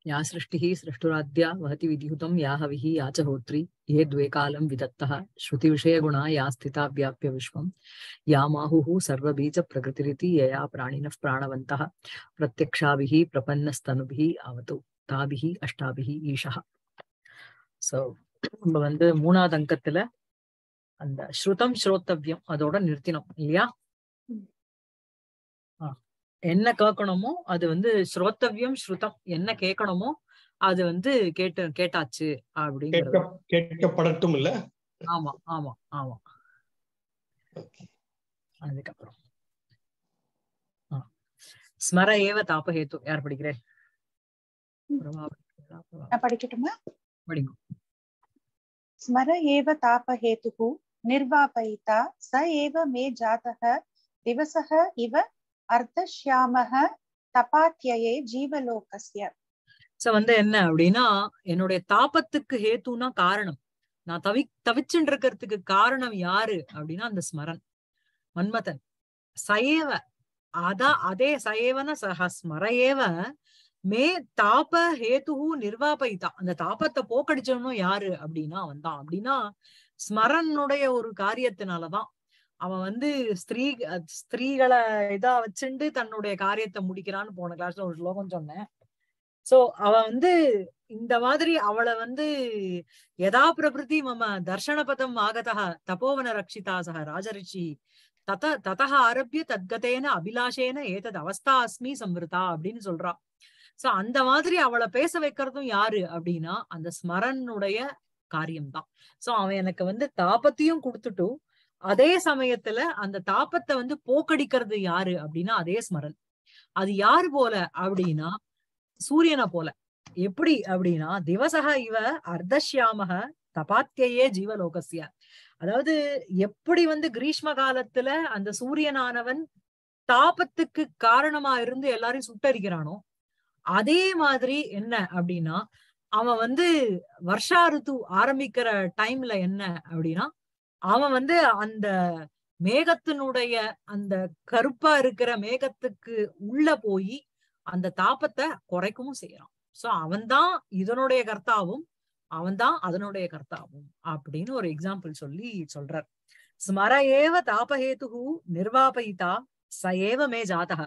या सृष्टिः सृष्टुराद्या वहति विधिहुतं या हविः या च होत्री ये द्वे कालं विदत्तः श्रुतिविषयगुणा या स्थिता व्याप्य विश्वं या माहुः सर्वबीजप्रकृतिरिति यया प्राणिनः प्राणवन्तः प्रत्यक्षाभिः प्रपन्नस्तनुभिः आवतौ தாபிஹ அஷ்டாபிஹ ஈஷா சோ நம்ம வந்து மூணாவது அங்கத்துல அந்த ஸ்ருதம் ஸ்ரோத்தவ்யம் அதோட நிறுத்தினோம் இல்லையா ஆ, என்ன கேட்கணுமோ அது வந்து ஸ்ரோத்தவ்யம் ஸ்ருதம் என்ன கேட்கணுமோ அது வந்து கேட்டு கேட்டாச்சு அப்படிங்கிறது கேட்க கேட்கப்படட்டும் இல்ல ஆமா ஆமா ஆமா அதுக்கப்புறம் ஆ. ஸ்மர ஏவ தாபஹேத்து யார் படிக்கிறேன் பிரபா படிக்கிறா? பிரபா நான் படிக்கட்டுமா படிங்க स्मर एव तापहेतुः निर्वापयिता स एव मे जातः दिवसः इव अर्धश्यामः तपात्यये जीवलोकस्य சோ வந்து என்ன அப்படின்னா என்னுடைய தாபத்துக்கு ஹேத்துனா காரணம் நான் தவி தவிச்சுட்டு இருக்கிறதுக்கு காரணம் யாரு அப்படின்னா அந்த ஸ்மரன் மன்மதன் சயேவ அதான் அதே சயேவன சஹ ஸ்மரஏவ மே தாப ஹேதுஹு நிர்வாபயிதா அந்த தாபத்தை போக்கடிச்சவனும் யாரு அப்படின்னா அவன் தான் அப்படின்னா ஸ்மரனுடைய ஒரு காரியத்தினாலதான் அவன் வந்து ஸ்திரீ அஹ் ஸ்திரீகளை இதா வச்சுண்டு தன்னுடைய காரியத்தை முடிக்கிறான்னு போன கிளாஸ்ல ஒரு ஸ்லோகம் சொன்னேன் சோ அவ வந்து இந்த மாதிரி அவளை வந்து யதா பிரபிருதி மம தர்ஷனபதம் ஆகதः தபோவன ரக்ஷிதா சக ராஜரிஷி தத ததः ஆரம்பிய தத்கதேன அபிலாஷேன ஏதத் அவஸ்தா அஸ்மி சம்ருதா அப்படின்னு சொல்றா சோ அந்த மாதிரி அவளை பேச வைக்கிறதும் யாரு அப்படின்னா அந்த ஸ்மரனுடைய காரியம்தான் சோ அவன் எனக்கு வந்து தாபத்தையும் கொடுத்துட்டு அதே சமயத்துல அந்த தாபத்தை வந்து போக்கடிக்கிறது யாரு அப்படின்னா அதே ஸ்மரன் அது யாரு போல அப்படின்னா சூரியனை போல எப்படி அப்படின்னா திவசக இவ அர்த்தஷ்யாமக தபாத்தியே ஜீவலோகசிய அதாவது எப்படி வந்து கிரீஷ்ம காலத்துல அந்த சூரியனானவன் தாபத்துக்கு காரணமா இருந்து எல்லாரையும் சுட்டரிக்கிறானோ அதே மாதிரி என்ன அப்படின்னா அவன் வந்து வருஷா ருத்து ஆரம்பிக்கிற டைம்ல என்ன அப்படின்னா அவன் வந்து அந்த மேகத்தினுடைய அந்த கருப்பா இருக்கிற மேகத்துக்கு உள்ள போய் அந்த தாபத்தை குறைக்கவும் செய்யறான் சோ அவன்தான் இதனுடைய கர்த்தாவும் அவன்தான் அதனுடைய கர்த்தாவும் அப்படின்னு ஒரு எக்ஸாம்பிள் சொல்லி சொல்றார் ஸ்மர ஏவ தாபஹேது நிர்வாபயிதா ச ஏவ மே ஜாதக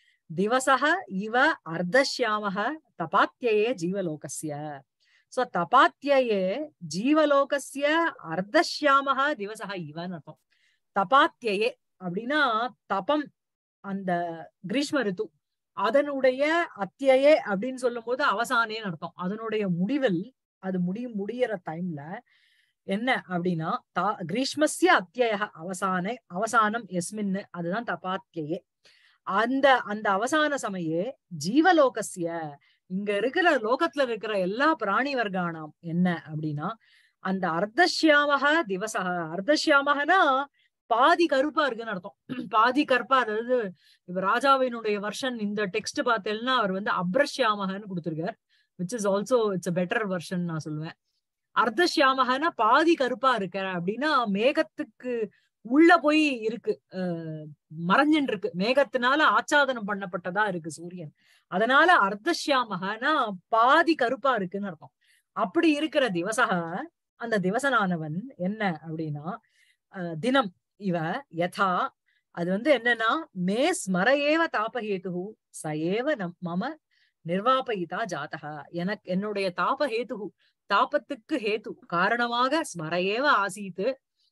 திவசக இவ அர்த்தஷ்யாமக தபாத்தியே ஜீவலோகஸ்ய சோ தபாத்தியே ஜீவலோகஸ்ய அர்த்தஷ்யாமக திவசக இவன்னு அர்த்தம் தபாத்தியே அப்படின்னா தபம் அந்த கிரீஷ்ம ரித்து அதனுடைய அத்தியே அப்படின்னு சொல்லும் போது அவசானேன்னு அர்த்தம் அதனுடைய முடிவில் அது முடியும் முடியற டைம்ல என்ன அப்படின்னா தா கிரீஷ்மஸ்ய அத்திய அவசானே அவசானம் எஸ்மின்னு அதுதான் தபாத்தியே அந்த அந்த அவசான சமயே ஜீவலோகஸ்ய இங்க இருக்கிற லோகத்துல இருக்கிற எல்லா பிராணி வர்க்கானாம் என்ன அப்படின்னா அந்த அர்த்தஷ்யாமக திவசக அர்த்தஷ்யாமகனா பாதி கருப்பா இருக்குன்னு அர்த்தம் பாதி கருப்பா அதாவது இப்ப ராஜாவினுடைய வருஷன் இந்த டெக்ஸ்ட் பார்த்தேன்னா அவர் வந்து அப்ரஷ்யாமகன்னு கொடுத்திருக்கார் which is also it's better version நான் சொல்லுவேன் அர்த்தஷ்யாமகனா பாதி கருப்பா இருக்க அப்படின்னா மேகத்துக்கு உள்ள போய் இருக்கு அஹ் மறைஞ்சுட்டு இருக்கு மேகத்தினால ஆச்சாதனம் பண்ணப்பட்டதா இருக்கு சூரியன் அதனால அர்த்தஷ்யாமகனா பாதி கருப்பா இருக்குன்னு அர்த்தம் அப்படி இருக்கிற திவசக அந்த திவசனானவன் என்ன அப்படின்னா அஹ் தினம் இவ யதா அது வந்து என்னன்னா மே ஸ்மரையேவ தாபஹேது சயேவ நம் மம நிர்வாபயிதா ஜாதக எனக்கு என்னுடைய தாபஹேது தாபத்துக்கு ஹேது காரணமாக ஸ்மரையேவ ஆசீத்து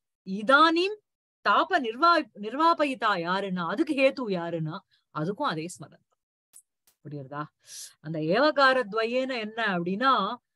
இதானீம் தாப நிர்வா நிர்வாபயிதா யாருன்னா அதுக்கு ஹேத்து யாருன்னா அதுக்கும் அதே ஸ்மரன் புரியுறதா அந்த ஏவகார துவயேன என்ன அப்படின்னா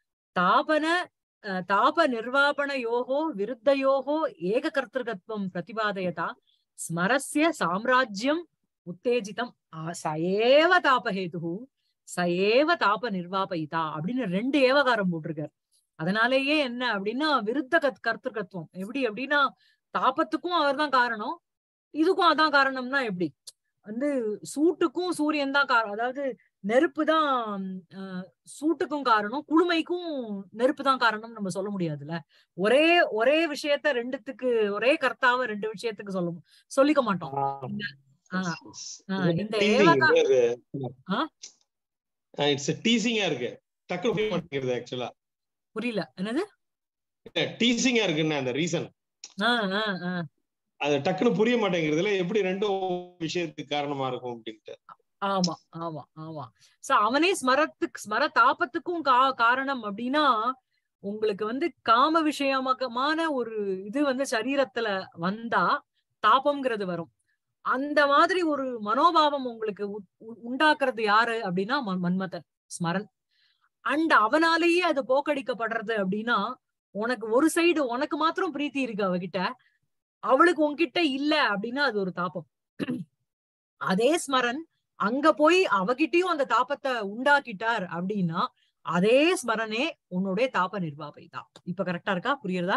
தாபன அஹ், தாப நிர்வாபண யோகோ விருத்தயோகோ ஏக கர்த்தகத்துவம் பிரதிபாதயதா ஸ்மரஸ்ய சாம்ராஜ்யம் உத்தேஜிதம் ஆ- சயேவ தாபஹேது சயேவ தாப நிர்வாபயிதா அப்படின்னு ரெண்டு ஏவகாரம் போட்டிருக்காரு அதனாலேயே என்ன அப்படின்னா விருத்த கத் கர்த்தகத்துவம் எப்படி அப்படின்னா தாபத்துக்கும் அவர்தான் காரணம் இதுக்கும் அதான் காரணம்னா எப்படி வந்து சூட்டுக்கும் சூரியன் தான் காரணம் அதாவது நெருப்பு தான் அஹ், சூட்டுக்கும் காரணம் குளுமைக்கும் நெருப்பு தான் காரணம் நம்ம சொல்ல முடியாதுல்ல ஒரே ஒரே விஷயத்த ரெண்டுத்துக்கு ஒரே கர்த்தாவை ரெண்டு விஷயத்துக்கு சொல்ல மு- சொல்லிக்க மாட்டோம் ஆஹ் ஆஹ் இந்த ஏவகா- ஆ? இட்ஸ் டீசிங்கா இருக்கு டக்குனு புரிய மாட்டேங்கிறது ஆக்சுவலா புரியல என்னது டீசிங்கா இருக்குன்னு அந்த ரீசன் ஆ, ஆ, ஆ. அது டக்குனு புரிய மாட்டேங்கிறதுல எப்படி ரெண்டும் விஷயத்துக்கு காரணமா இருக்கும் அப்படின்ட்டு ஆமா ஆமா ஆமா சோ அவனே ஸ்மரத்துக்கு ஸ்மர தாபத்துக்கும் கா காரணம் அப்படின்னா உங்களுக்கு வந்து காம விஷயமான ஒரு இது வந்து சரீரத்துல வந்தா தாபம்ங்கிறது வரும் அந்த மாதிரி ஒரு மனோபாவம் உங்களுக்கு உ- உ- உண்டாக்குறது யாரு அப்படின்னா ம- மன்மதன் ஸ்மரன் அண்ட் அவனாலேயே அது போக்கடிக்கப்படுறது அப்படின்னா உனக்கு ஒரு சைடு உனக்கு மாத்திரம் பிரீத்தி இருக்கு அவகிட்ட அவளுக்கு உன்கிட்ட இல்ல அப்படின்னா அது ஒரு தாபம் அதே ஸ்மரன் அங்க போய் அவகிட்டயும் அந்த தாபத்தை உண்டாக்கிட்டார் அப்படின்னா அதே ஸ்மரணே உன்னுடைய தாப நிர்வாபை தான் இப்ப கரெக்டா இருக்கா புரியுறதா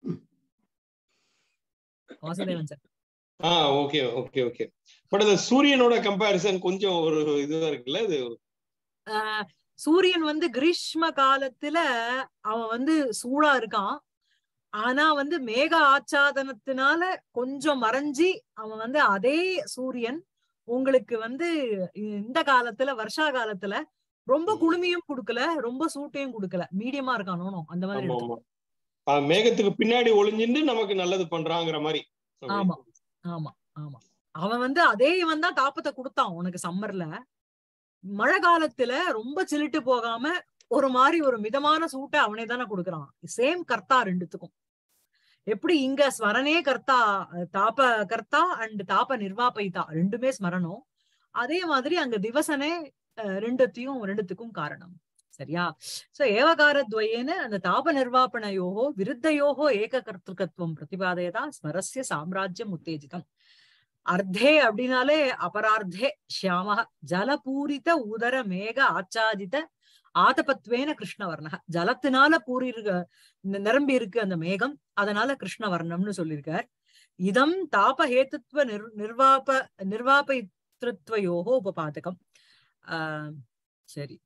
வாசுதேவன் சார் ஆ ஓகே ஓகே ஓகே பட் அந்த சூரியனோட கம்பேரிசன் கொஞ்சம் ஒரு இதுவா இருக்குல்ல இது ஆஹ் சூரியன் வந்து கிரீஷ்ம காலத்துல அவன் வந்து சூடா இருக்கான் ஆனா வந்து மேக ஆச்சாதனத்தினால கொஞ்சம் மறைஞ்சி அவன் வந்து அதே சூரியன் உங்களுக்கு வந்து இந்த காலத்துல வருஷா காலத்துல ரொம்ப குளுமையும் கொடுக்கல ரொம்ப சூட்டையும் கொடுக்கல மீடியமா இருக்கானோ அந்த மாதிரி ஆமா எடுத்துக்கோ. ஆமா ஆ, மேகத்துக்கு பின்னாடி ஒளிஞ்சிட்டு நமக்கு நல்லது பண்றாங்கிற மாதிரி ஆமா ஆமா ஆமா அவன் வந்து அதே இவன் தான் தாப்பத்தை கொடுத்தான் உனக்கு சம்மர்ல மழை காலத்துல ரொம்ப சிலிட்டு போகாம ஒரு மாதிரி ஒரு மிதமான சூட்டை அவனே தானே கொடுக்கறான் சேம் கர்த்தா ரெண்டுத்துக்கும் எப்படி இங்க ஸ்மரணே கர்த்தா அஹ் தாப கர்த்தா அண்ட் தாப நிர்வாபைதா ரெண்டுமே ஸ்மரணம் அதே மாதிரி அங்க திவசனே அஹ் ரெண்டுத்தையும் ரெண்டுத்துக்கும் காரணம் சரியா சோ ஏவகாரத்வயேன அந்த தாப நிர்வாபணயோகோ விருத்தயோகோ ஏக கர்த்திருக்கத்துவம் பிரதிபாதயதா ஸ்மரஸ்ய சாம்ராஜ்யம் உத்தேஜிதம் அர்த்தே அப்படின்னாலே அபரார்த்தே ஷியாம ஜலபூரித உதர மேக ஆச்சாதித ஆதபத்வேன கிருஷ்ணவர்ணக ஜலத்தினால பூரி இருக்க நி- நிரம்பி இருக்கு அந்த மேகம் அதனால கிருஷ்ணவர்ணம்னு சொல்லியிருக்கார் இதம் தாபஹேத்துத்வ நிர் நிர்வாப நிர்வாபயித்ருத்வயோகோ உபபாதகம் ஆஹ் சரி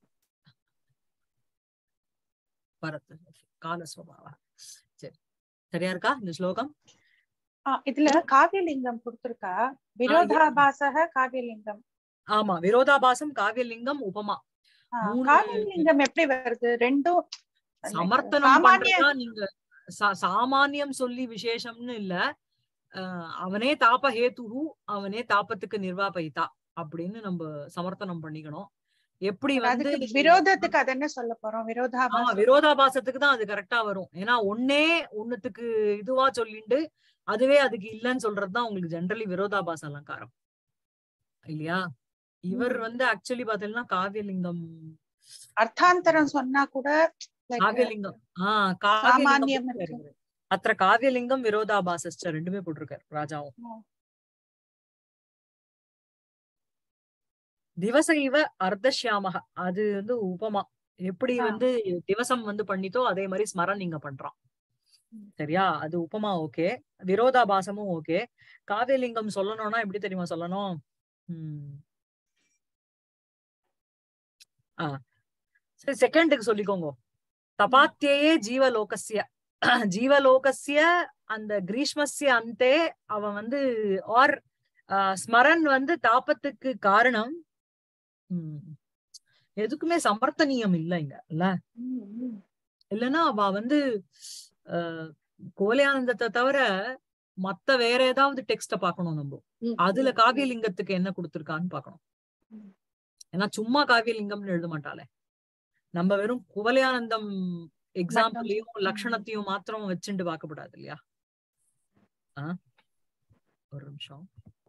பரத் காலஸ்வபாவா சரி சரியா இருக்கா இந்த ஸ்லோகம் ஆ, இதுல காவியலிங்கம் கொடுத்திருக்கா விரோதாபாசக காவியலிங்கம் ஆமா விரோதாபாசம் காவியலிங்கம் உபமா ஆ, மூணு- காவியலிங்கம் எப்படி வருது ரெண்டும் சமர்த்தனம் சாமானிய பண்றதா நீங்க சா- சாமானியம் சொல்லி விசேஷம்னு இல்ல அஹ் அவனே தாப ஹேதுஹு அவனே தாபத்துக்கு நிர்வாபயிதா அப்படின்னு நம்ம சமர்த்தனம் பண்ணிக்கணும் எப்படி வந்து அதுக்கு விரோதத்துக்கு அது என்ன சொல்ல போறோம் ஆமா விரோதாபாசம் விரோதாபாசத்துக்கு தான் அது கரெக்டா வரும் ஏன்னா ஒன்னே ஒண்ணுத்துக்கு இதுவா சொல்லிண்டு அதுவே அதுக்கு இல்லைன்னு சொல்றதுதான் உங்களுக்கு ஜென்ரலி விரோதாபாச அலங்காரம் இல்லையா இவர் ம். வந்து ஆக்சுவலி பாத்தீங்கன்னா காவியலிங்கம் அர்த்தாந்தரம் சொன்னா கூட like, காவியலிங்கம் ஆஹ் சாமானியம் காவியலிங்கம் இருக்கு. போட்டிருக்காரு. அத்த காவியலிங்கம் விரோதாபாசஸ்ட ரெண்டுமே போட்டிருக்காரு ராஜாவும் ம். திவச இவ அர்த்தசியாமக அது வந்து உபமா எப்படி ஆ. வந்து திவசம் வந்து பண்ணித்தோ அதே மாதிரி ஸ்மரன் நீங்க பண்றான் ம். சரியா அது உபமா ஓகே விரோதாபாசமும் ஓகே காவியலிங்கம் சொல்லணும்னா எப்படி தெரியுமா சொல்லணும் உம் ஆ சரி செகண்டுக்கு சொல்லிக்கோங்க தபாத்தியே ஜீவலோகஸ்ய ஜீவலோகஸ்ய அந்த கிரீஷ்மஸ்ய அந்தே அவன் வந்து ஆர் ஸ்மரன் வந்து தாபத்துக்கு காரணம் உம் எதுக்குமே சமர்த்தனியம் இல்ல இங்க இல்ல ம், ம். இல்லைன்னா அவ வந்து அஹ் கோலியானந்தத்தை தவிர மத்த வேற ஏதாவது டெக்ஸ்ட பார்க்கணும் நம்ம ம், அதுல ம், காவியலிங்கத்துக்கு என்ன கொடுத்திருக்கான்னு பார்க்கணும் ம். ஏன்னா சும்மா காவியலிங்கம்னு எழுத மாட்டாளே நம்ம வெறும் குவலயானந்தம் எக்ஸாம்பிளையும் ம். லட்சணத்தையும் மாத்திரம் வச்சுட்டு பார்க்கப்படாது இல்லையா ஆ? ஒரு நிமிஷம்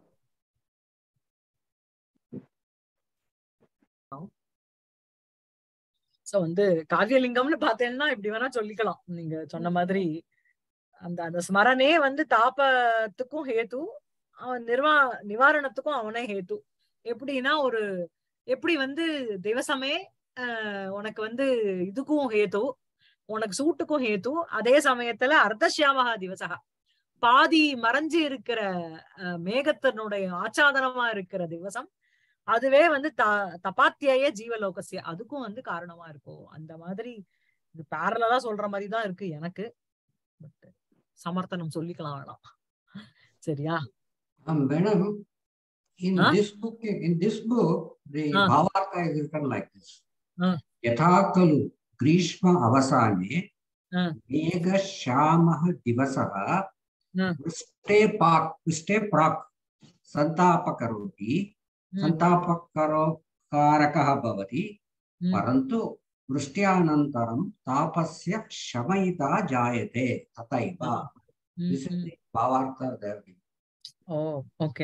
சோ வந்து காவியலிங்கம்னு பார்த்தேன்னா இப்படி வேணா சொல்லிக்கலாம் நீங்க சொன்ன மாதிரி அந்த அந்த ஸ்மரணே வந்து தாபத்துக்கும் ஹேத்து அவன் நிர்வா நிவாரணத்துக்கும் அவனே ஹேத்து எப்படின்னா ஒரு எப்படி வந்து திவசமே ஆஹ் உனக்கு வந்து இதுக்கும் ஹேத்து உனக்கு சூட்டுக்கும் ஹேத்து அதே சமயத்துல அர்த்தசியாமகா திவசகா பாதி மறைஞ்சு இருக்கிற அஹ், மேகத்தினுடைய ஆச்சாதனமா இருக்கிற திவசம் அதுவே வந்து த தபாத்தியாய ஜீவலோகசிய அதுக்கும் வந்து காரணமா இருக்கும் அந்த மாதிரி இது பேரலா சொல்ற மாதிரி தான் இருக்கு எனக்கு பட் சமர்த்தனம் சொல்லிக்கலாம் வேணாம் சரியா Um, madam, in Huh? this book, in this book, the Huh. Bhavartha is written like this. हा। यथा खलु ग्रीष्म अवसाने हा। मेघश्यामः दिवसः हा। वृष्टे पाक् वृष्टे प्राक् सन्तापकरोति हम्म, सन्तापकरोकारकः भवति हम्म, परन्तु वृष्ट्यानन्तरं तापस्य शमयिता जायते तथैव hmm, This is hmm. the भावार्थ there. ஓ ஓகே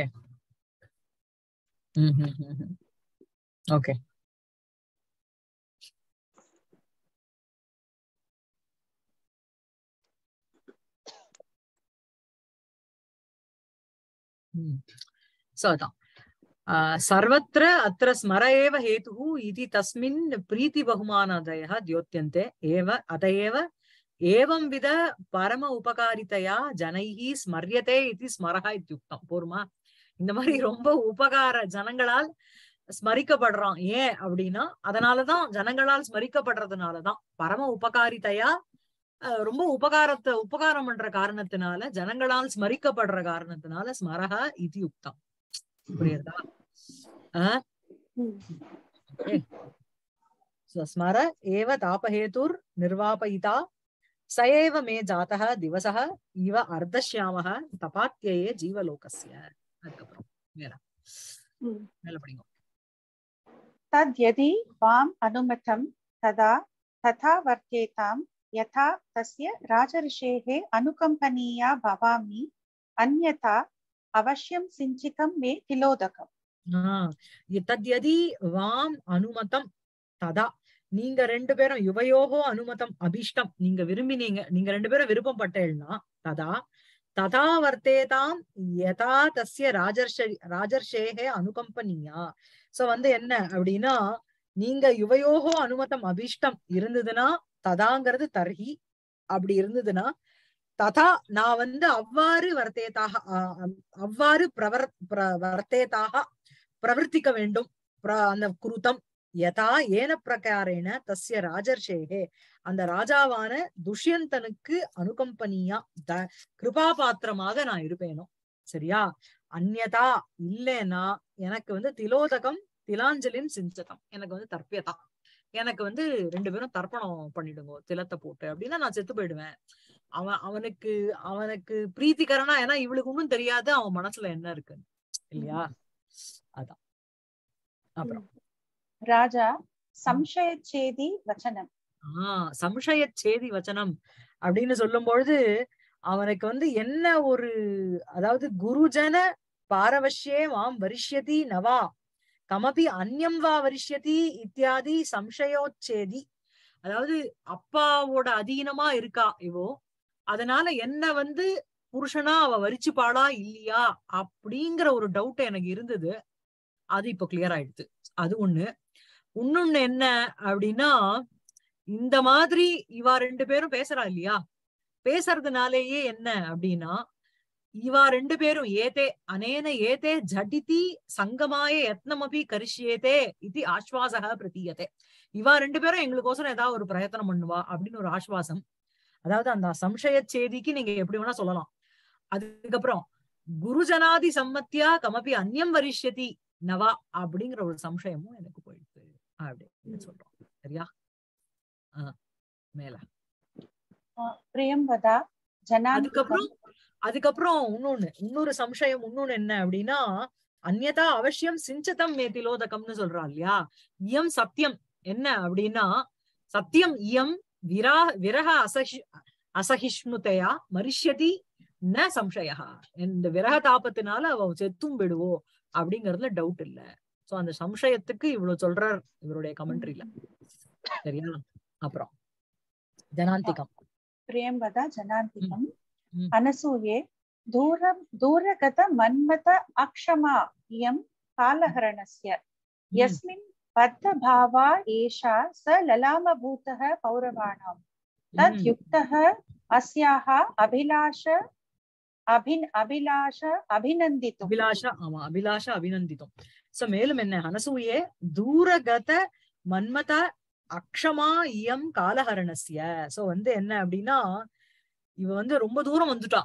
ம் ம் ம் ம். ஓகே ம். So அதான் ஆஹ் सर्वत्र अत्र स्मर एव हेतुः इति तस्मिन् प्रीतिबहुमानादयः द्योत्यन्ते एव अत एव एवंविध परम उपकारितया जनैः स्मर्यते इति स्मरः इत्युक्तம் போருமா இந்த மாதிரி ரொம்ப உபகார ஜனங்களால் ஸ்மரிக்கப்படுறான் ஏன் அப்படின்னா அதனாலதான் ஜனங்களால் ஸ்மரிக்கப்படுறதுனாலதான் பரம உபகாரிதையா அஹ் ரொம்ப உபகாரத்தை உபகாரம் பண்ற காரணத்தினால ஜனங்களால் ஸ்மரிக்கப்படுற காரணத்தினால ஸ்மரஹ இது யுக்தம் புரியுதா ஆஹ் So, स्मर एव तापहेतुर् निर्वापयिता स एव मे जातः दिवसः इव अर्धश्यामः तपात्यये जीवलोकस्य அதுக்கப்புறம் மேல ம். மேல படிங்க तद्यदि वाम् अनुमतं तदा तथा वर्तेताम् यथा तस्य राजर्षेः अनुकम्पनीया भवामि अन्यथा अवश्यं सिञ्चितं मे तिलोदकम् ஆஹ் தத்யதி வாம் அனுமதம் ததா நீங்க ரெண்டு பேரும் யுவயோகோ அனுமதம் அபிஷ்டம் நீங்க விரும்பினீங்க நீங்க ரெண்டு பேரும் விருப்பப்பட்டேன்னா ததா ததா வர்த்தேதாம் யதா தஸ்ய ராஜர்ஷ ராஜர்ஷேகே அனுகம்பனியா சோ வந்து என்ன அப்படின்னா நீங்க யுவயோகோ அனுமதம் அபிஷ்டம் இருந்ததுன்னா ததாங்கிறது தர்ஹி அப்படி இருந்ததுன்னா ததா நான் வந்து அவ்வாறு வர்த்தேதாக ஆஹ் அம்- அவ்வாறு பிரவர் பிர- வர்த்தேதாக பிரவர்த்திக்க வேண்டும் பிர- அந்த குருதம் யதா ஏன பிரகாரேன தஸ்ய ராஜர்ஷேகே அந்த ராஜாவான துஷ்யந்தனுக்கு அனுகம்பனியா த கிருபா பாத்திரமாக நான் இருப்பேனோ சரியா அந்யதா இல்லைன்னா எனக்கு வந்து திலோதகம் திலாஞ்சலின் சிஞ்சதம் எனக்கு வந்து தர்ப்பியதா எனக்கு வந்து ரெண்டு பேரும் தர்ப்பணம் பண்ணிடுங்க திலத்தை போட்டு அப்படின்னா நான் செத்து போயிடுவேன் அவன் அவனுக்கு அவனுக்கு பிரீத்திகரனா ஏன்னா இவளுக்கு ஒண்ணும் தெரியாது அவன் மனசுல என்ன இருக்கு இல்லையா அதான் அப்புறம் राजा संशयच्छेदी वचनम् ஆஹ் சம்சய சேதி வச்சனம் அப்படின்னு சொல்லும் பொழுது அவனுக்கு வந்து என்ன ஒரு அதாவது குருஜன பாரவஷ்யே மாம் வரிஷ்யதி நவா கமபி அந்யம் வா வரிஷ்யதி இத்தியாதி சம்சயோச்சேதி அதாவது அப்பாவோட அதீனமா இருக்கா இவோ அதனால என்ன வந்து புருஷனா அவ வரிச்சுப்பாளா இல்லையா அப்படிங்கிற ஒரு டவுட் எனக்கு இருந்தது அது இப்போ கிளியர் ஆயிடுது அது ஒண்ணு இன்னொன்னு என்ன அப்படின்னா இந்த மாதிரி இவா ரெண்டு பேரும் பேசுறா இல்லையா பேசுறதுனாலேயே என்ன அப்படின்னா இவா ரெண்டு பேரும் ஏதே அனேன ஏதே ஜடிதி சங்கமாய யத்னமபி கரிஷ்யேதே இது ஆஸ்வாசக பிரதீயதே இவா ரெண்டு பேரும் எங்களுக்கோசரம் ஏதாவது ஒரு பிரயத்தனம் பண்ணுவா அப்படின்னு ஒரு ஆஸ்வாசம் அதாவது அந்த சம்சய சேதிக்கு நீங்க எப்படி வேணா சொல்லலாம் அதுக்கப்புறம் குருஜனாதி சம்மத்தியா கமபி அந்யம் வரிஷ்யதி நவா அப்படிங்கிற ஒரு சம்சயமும் எனக்கு போயிடுது அப்படின்னு சொல்றோம் சரியா ஆஹ் மேல प्रियं वदा जनान् அதுக்கப்புறம் அதுக்கப்புறம் இன்னொன்னு இன்னொரு சம்சயம் இன்னொன்னு என்ன அப்படின்னா அந்யதா அவசியம் சிஞ்சதம் மே திலோதகம்னு சொல்றா இல்லையா இயம் சத்தியம் என்ன அப்படின்னா சத்தியம் இயம் விரா விரக அசஹி அசகிஷ்ணுதையா மரிஷ்யதி ந சம்சயா இந்த விரக தாபத்தினால அவ செத்தும் விடுவோ அப்படிங்கறதுல டவுட் இல்ல சோ அந்த சம்சயத்துக்கு இவ்வளவு சொல்றார் இவருடைய கமெண்ட்ரியில சரியா அப்புறம் ஜனாந்திகம் प्रियं वदा जनान्तिकम् ம். अनसूये दूरं दूरगत मन्मथ अक्षमा इयं कालहरणस्य ம், यस्मिन् बद्धभावा एषा स ललामभूतः पौरवाणाम् तद् ம். युक्तः अस्याः अभिलाष अभिन् अभिलाष अभिनन्दितुम् அபிலாஷ ஆமா அபிலாஷ அபிநந்தித்தோம் சோ மேலும் என்ன அனசூயே தூரகத மன்மத அக்ஷமா இயம் காலஹரணஸ்ய சோ வந்து என்ன அப்படின்னா இவ வந்து ரொம்ப தூரம் வந்துட்டா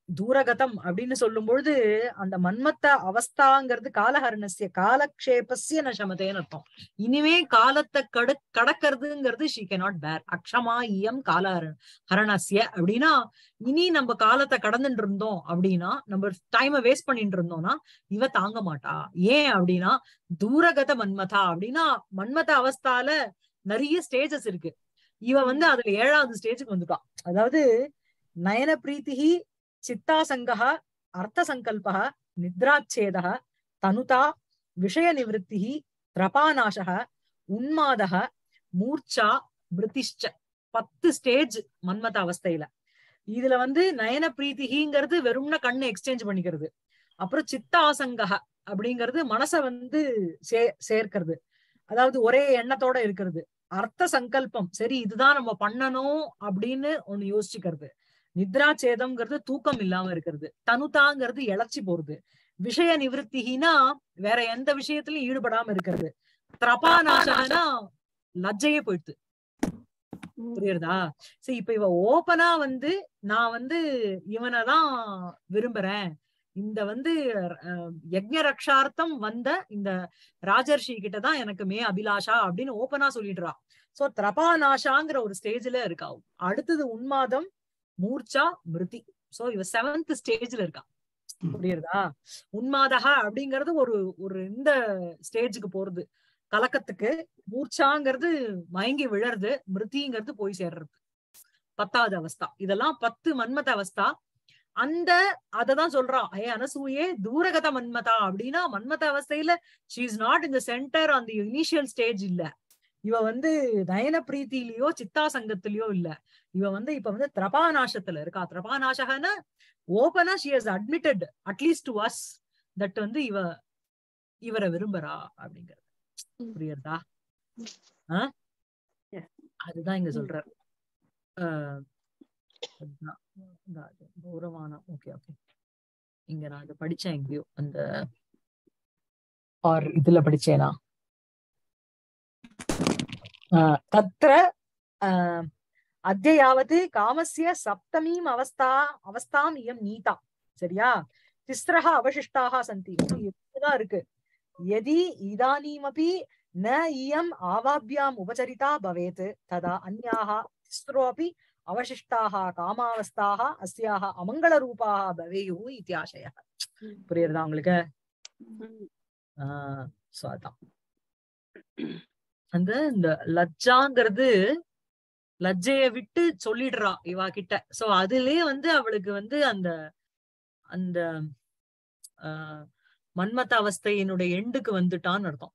தூரகதம் அப்படின்னு சொல்லும் பொழுது அந்த மன்மத்த அவஸ்தாங்கிறது காலஹரணசிய காலக்ஷேபஸ்ய நசமதேன்னு அர்த்தம் இனிமே காலத்தை கடு கடக்கிறதுங்கிறது ஷீ cannot பேர் அக்ஷமா இயம் காலஹர ஹரணசிய அப்படின்னா இனி நம்ம காலத்தை கடந்துட்டு இருந்தோம் அப்படின்னா நம்ம டைமை வேஸ்ட் பண்ணிட்டு இருந்தோம்னா இவ தாங்க மாட்டா ஏன் அப்படின்னா தூரகத மன்மதா அப்படின்னா மன்மத அவஸ்தால நிறைய ஸ்டேஜஸ் இருக்கு இவ வந்து அதுல ஏழாவது ஸ்டேஜுக்கு வந்துட்டா அதாவது நயன பிரீத்திகி சித்தாசங்கः அர்த்தசங்கல்பः நித்ராச்சேதः தனுதா விஷய நிவృత్తిः திரபாநாசக உன்மாதக மூர்ச்சா பிரித்திஷ்ச பத்து ஸ்டேஜ் மன்மத அவஸ்தையில இதுல வந்து நயன பிரீத்திகிங்கிறது வெறும்ன கண்ணு எக்ஸ்சேஞ்ச் பண்ணிக்கிறது அப்புறம் சித்தாசங்கக அப்படிங்கிறது மனச வந்து சே சேர்க்கிறது அதாவது ஒரே எண்ணத்தோட இருக்கிறது அர்த்த சங்கல்பம் சரி இதுதான் நம்ம பண்ணணும் அப்படின்னு ஒண்ணு யோசிச்சுக்கிறது நித்ரா சேதம்ங்கிறது தூக்கம் இல்லாம இருக்கிறது தனுதாங்கிறது இழைச்சி போறது விஷய நிவൃத்திகினா வேற எந்த விஷயத்திலயும் ஈடுபடாம இருக்கிறது திரபாநாசகனா லஜ்ஜையே போயிடுது புரியுறதா சரி இப்ப இவ ஓபனா வந்து நான் வந்து இவனைதான் விரும்புறேன் இந்த வந்து அஹ், யக்ஞ ரக்ஷார்த்தம் வந்த இந்த ராஜர்ஷி கிட்டதான் எனக்கு மே அபிலாஷா அப்படின்னு ஓபனா சொல்லிடுறா சோ திரபாநாஷாங்கிற ஒரு ஸ்டேஜ்ல இருக்கா அடுத்தது உன்மாதம் மூர்ச்சா மிருதி சோ இவ செவன்த் ஸ்டேஜ்ல இருக்கா புரியுறதா உன்மாதகா அப்படிங்கறது ஒரு ஒரு இந்த ஸ்டேஜுக்கு போறது கலக்கத்துக்கு மூர்ச்சாங்கிறது மயங்கி விழறது மிருதிங்கிறது போய் சேர்றது பத்தாவது அவஸ்தா இதெல்லாம் பத்து மன்மத அவஸ்தா அந்த அததான் சொல்றான் ஏ அனசூயே தூரகத மன்மதா அப்படின்னா மன்மத அவஸ்தையில she is not in the centre on the initial stage இல்ல இவ வந்து நயன பிரீத்திலயோ சித்தா சங்கத்திலயோ இல்ல இவ வந்து இப்ப வந்து திரபாநாசத்துல இருக்கா திரபாநாசகன ஓபனா she has admitted at least to us that வந்து இவ இவரை விரும்புறா அப்படிங்கிறது புரியுறதா ஆ? Yes. அதுதான் இங்க சொல்றார் ஆஹ் அதுதான். இந்த அது கௌரவானம் ஓகே ஓகே இங்க நான் அது படிச்சேன் எங்கேயோ அந்த ஆர் இதுல படிச்சேனா ஆஹ் தத்ர ஆஹ் அத்ய யாவத் காமஸ்ய சப்தமீம் அவஸ்தா அவஸ்தாம் இயம் நீதா சரியா திஸ்ரஹ அவசிஷ்டாக சந்தி இன்னும் எப்படிதான் இருக்கு यदि इदानीमपि न इयम् आवाभ्याम् उपचरिता भवेत् तदा अन्याः तिस्रोऽपि अवशिष्टाः कामावस्थाः अस्याः अमङ्गलरूपाः भवेयुः इति आशयः புரியுறதா உங்களுக்கு ஆஹ் so அதான் அந்த இந்த லஜ்ஜாங்கிறது லஜ்ஜைய விட்டு சொல்லிடுறா இவா கிட்ட சோ அதுலயே வந்து அவளுக்கு வந்து அந்த அந்த ஆஹ் மன்மத அவஸ்தையினுடைய எண்டுக்கு வந்துட்டான்னு அர்த்தம்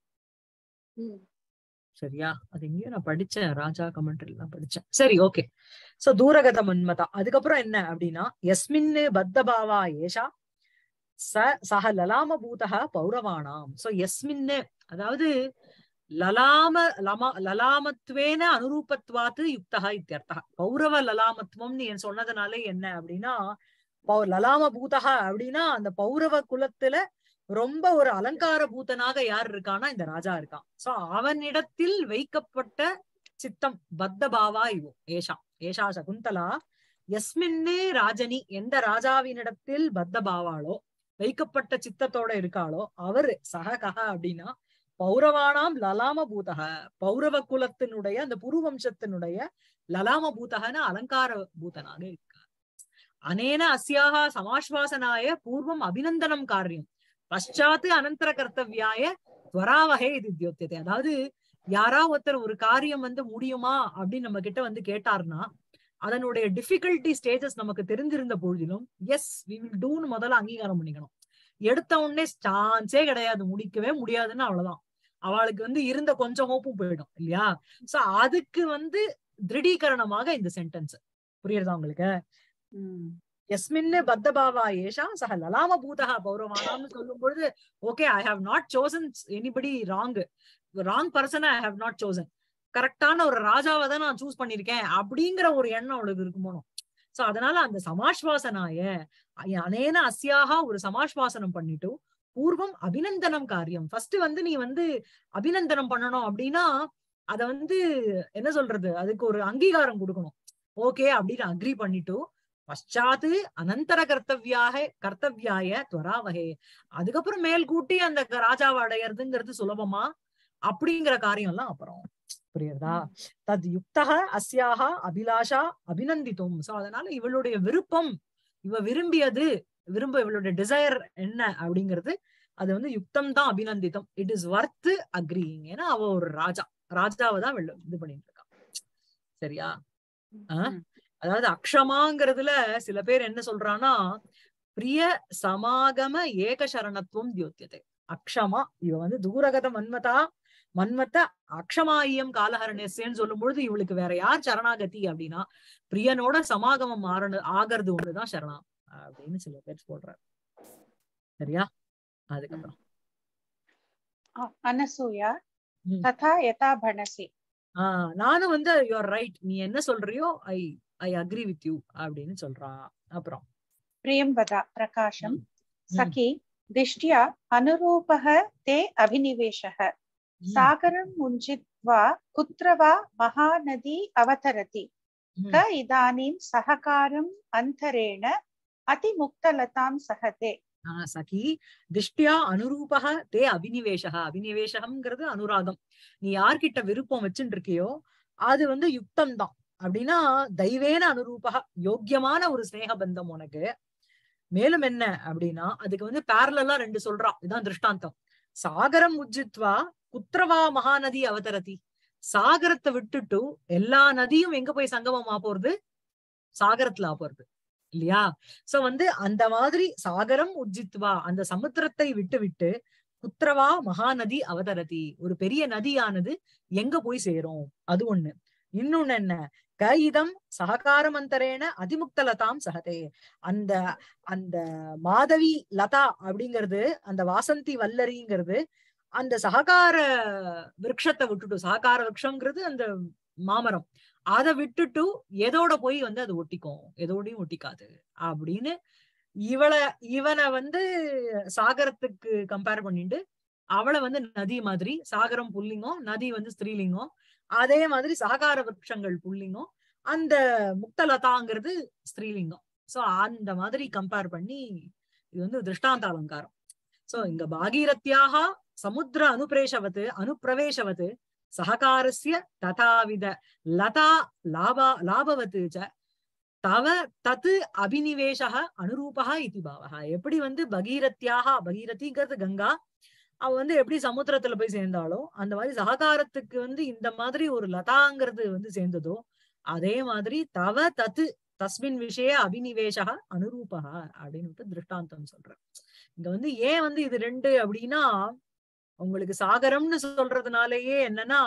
சரியா அது எங்கேயோ நான் படிச்சேன் ராஜா கமெண்ட்ரி எல்லாம் படிச்சேன் சரி ஓகே சோ தூரகத மன்மதா அதுக்கப்புறம் என்ன அப்படின்னா எஸ்மின்னு பத்தபாவா ஏஷா ச சக லலாம பூதக பௌரவானாம் சோ எஸ்மின்னு அதாவது லலாம லமா லலாமத்வேன அனுரூபத்வாத்து யுக்தகா இத்தியர்த்தா பௌரவ லலாமத்துவம்னு என் சொன்னதுனாலே என்ன அப்படின்னா பௌ- லலாம பூதகா அப்படின்னா அந்த பௌரவ குலத்துல ரொம்ப ஒரு அலங்கார பூதனாக யார் இருக்கான்னா இந்த ராஜா இருக்கான் சோ அவனிடத்தில் வைக்கப்பட்ட சித்தம் பத்த பாவா இவோ ஏஷா ஏஷா சகுந்தலா எஸ்மின்னே ராஜனி எந்த ராஜாவினிடத்தில் பத்த பாவாளோ வைக்கப்பட்ட சித்தத்தோட இருக்காளோ அவரு சககா அப்படின்னா பௌரவானாம் லலாம பூதக பௌரவ குலத்தினுடைய அந்த புருவம்சத்தினுடைய லலாம பூதகன அலங்கார பூதனாக இருக்கார் அனேன அஸ்யாக சமாஸ்வாசனாய பூர்வம் அபிநந்தனம் காரியம் பஷாத்து அனந்தர கர்த்தவியாய துவராவகை இது தியோத்தியத்தை அதாவது யாரா ஒருத்தர் ஒரு காரியம் வந்து முடியுமா அப்படின்னு நம்ம கிட்ட வந்து கேட்டார்னா அதனுடைய டிஃபிகல்டி ஸ்டேஜஸ் நமக்கு தெரிஞ்சிருந்த பொழுதிலும் எஸ் வி வில் டூன்னு முதல்ல அங்கீகாரம் பண்ணிக்கணும் எடுத்த உடனே சான்ஸே கிடையாது முடிக்கவே முடியாதுன்னு அவ்வளவுதான் அவளுக்கு வந்து இருந்த கொஞ்சம் ஹோப்பும் போயிடும் இல்லையா சோ அதுக்கு வந்து திருடீகரணமாக இந்த சென்டென்ஸ் புரியுறதா உங்களுக்கு எஸ்மின்னு பத்தபாவா ஏஷா சக லலாம பூதகா பௌரவானாம்னு சொல்லும் பொழுது okay I have not chosen anybody wrong wrong பர்சனை ஐ ஹாவ் நாட் சோசன் கரெக்டான ஒரு ராஜாவை தான் நான் சூஸ் பண்ணிருக்கேன் அப்படிங்கிற ஒரு எண்ணம் அவளுக்கு இருக்குமோ சோ அதனால அந்த சமாஸ்வாசனாய அ- அனேன அஸ்யாக ஒரு சமாஸ்வாசனம் பண்ணிட்டு பூர்வம் அபிநந்தனம் காரியம் ஃபர்ஸ்ட் வந்து நீ வந்து அபிநந்தனம் பண்ணணும் அப்படின்னா அத வந்து என்ன சொல்றது அதுக்கு ஒரு அங்கீகாரம் கொடுக்கணும் ஓகே அப்படின்னு அக்ரி பண்ணிட்டு பஷாத்து அனந்தர கர்த்தவியாக கர்த்தவியாய துவராவகே அதுக்கப்புறம் மேல் கூட்டி அந்த க- ராஜாவை அடையறதுங்கிறது சுலபமா அப்படிங்கிற காரியம் எல்லாம் அப்புறம் புரியுறதா தத் யுக்தக அஸ்யாக அபிலாஷா அபிநந்தித்தும் சோ அதனால இவளுடைய விருப்பம் இவ விரும்பியது விரும்ப இவளுடைய டிசையர் என்ன அப்படிங்கிறது அது வந்து யுக்தம் தான் அபிநந்தித்தம் இட் இஸ் வர்த் அக்ரிங் ஏன்னா அவ ஒரு ராஜா ராஜாவை தான் வெள்ள இது பண்ணிட்டு இருக்கா சரியா ஆ? ம். அதாவது அக்ஷமாங்கிறதுல சில பேர் என்ன சொல்றான்னா பிரிய சமாகம ஏக சரணத்துவம் தியோத்தியதை அக்ஷமா இவ வந்து தூரகத மன்மதா மன்மத்த அக்ஷமாயியம் காலஹரணேசேன்னு சொல்லும் பொழுது இவளுக்கு வேற யார் சரணாகதி அப்படின்னா பிரியனோட சமாகமம் மாறணும் ஆகிறது ஒண்ணுதான் சரணா அப்படின்னு சில பேர் சொல்றாரு சரியா அதுக்கப்புறம் அ- அனசூயா ம். ததா யதா பணசி ஆஹ் நானும் வந்து யூஆர் ரைட் நீ என்ன சொல்றியோ I I agree with you அப்படின்னு சொல்றா அப்புறம் प्रियं वद प्रकाशं ம். सखी दिष्ट्या अनुरूपः ते अभिनिवेशः सागरं मुञ्जित्वा कुत्र वा महानदी अवतरति ம். क इदानीं सहकारम् अन्तरेण अतिमुक्तलतां सहते ஆஹ் சகி திஷ்டியா அனுரூபக தே அபினிவேஷக அபினிவேஷகம்ங்கிறது அனுராகம் நீ யார்கிட்ட விருப்பம் வச்சுட்டு இருக்கியோ அது வந்து யுக்தம் தான் அப்படின்னா தெய்வேன அனுரூபக யோக்கியமான ஒரு ஸ்நேக பந்தம் உனக்கு மேலும் என்ன அப்படின்னா அதுக்கு வந்து பேரலா ரெண்டு சொல்றா இதுதான் திருஷ்டாந்தம் சாகரம் உஜ்ஜித்வா குத்ரவா மகாநதி அவதரதி சாகரத்தை விட்டுட்டு எல்லா நதியும் எங்க போய் சங்கமமா போறது சாகரத்துல போறது இல்லையா சோ வந்து அந்த மாதிரி சாகரம் உஜ்ஜித்வா அந்த சமுத்திரத்தை விட்டு விட்டு குத்ரவா மகாநதி அவதரதி ஒரு பெரிய நதியானது எங்க போய் சேரும் அது ஒண்ணு இன்னொன்னு என்ன கைதம் சககாரமந்தரேன அதிமுக்த லதாம் சகதே அந்த அந்த மாதவி லதா அப்படிங்கிறது அந்த வாசந்தி வல்லரிங்கிறது அந்த சககார விருட்சத்தை விட்டுட்டு சககார விருட்சம்ங்கிறது அந்த மாமரம் அதை விட்டுட்டு எதோட போய் வந்து அது ஒட்டிக்கும் எதோடையும் ஒட்டிக்காது அப்படின்னு இவளை இவனை வந்து சாகரத்துக்கு கம்பேர் பண்ணிட்டு அவளை வந்து நதி மாதிரி சாகரம் புல்லிங்கம் நதி வந்து ஸ்திரீலிங்கம் அதே மாதிரி சககார விருட்சங்கள் புல்லிங்கம் அந்த முக்தலதாங்கிறது ஸ்திரீலிங்கம் சோ அந்த மாதிரி கம்பேர் பண்ணி இது வந்து திருஷ்டாந்த அலங்காரம் சோ இங்க பாகீரத்யாக சமுத்திர அனுப்பிரேஷவத்து அனுப்பிரவேசவத்து சககாரஸ்ய ததாவித லதா லாபா லாபவத்து ச தவ தத்து அபினிவேஷக அனுரூபா இதி பாவக எப்படி வந்து பகீரத்யாக பகீரதிங்கிறது கங்கா அவ வந்து எப்படி சமுத்திரத்துல போய் சேர்ந்தாலோ அந்த மாதிரி சககாரத்துக்கு வந்து இந்த மாதிரி ஒரு லதாங்கிறது வந்து சேர்ந்ததோ அதே மாதிரி தவ தத்து தஸ்மின் விஷய அபினிவேஷக அனுரூபா அப்படின்னு திருஷ்டாந்தம் சொல்றேன் இங்க வந்து ஏன் வந்து இது ரெண்டு அப்படின்னா உங்களுக்கு சாகரம்னு சொல்றதுனாலயே என்னன்னா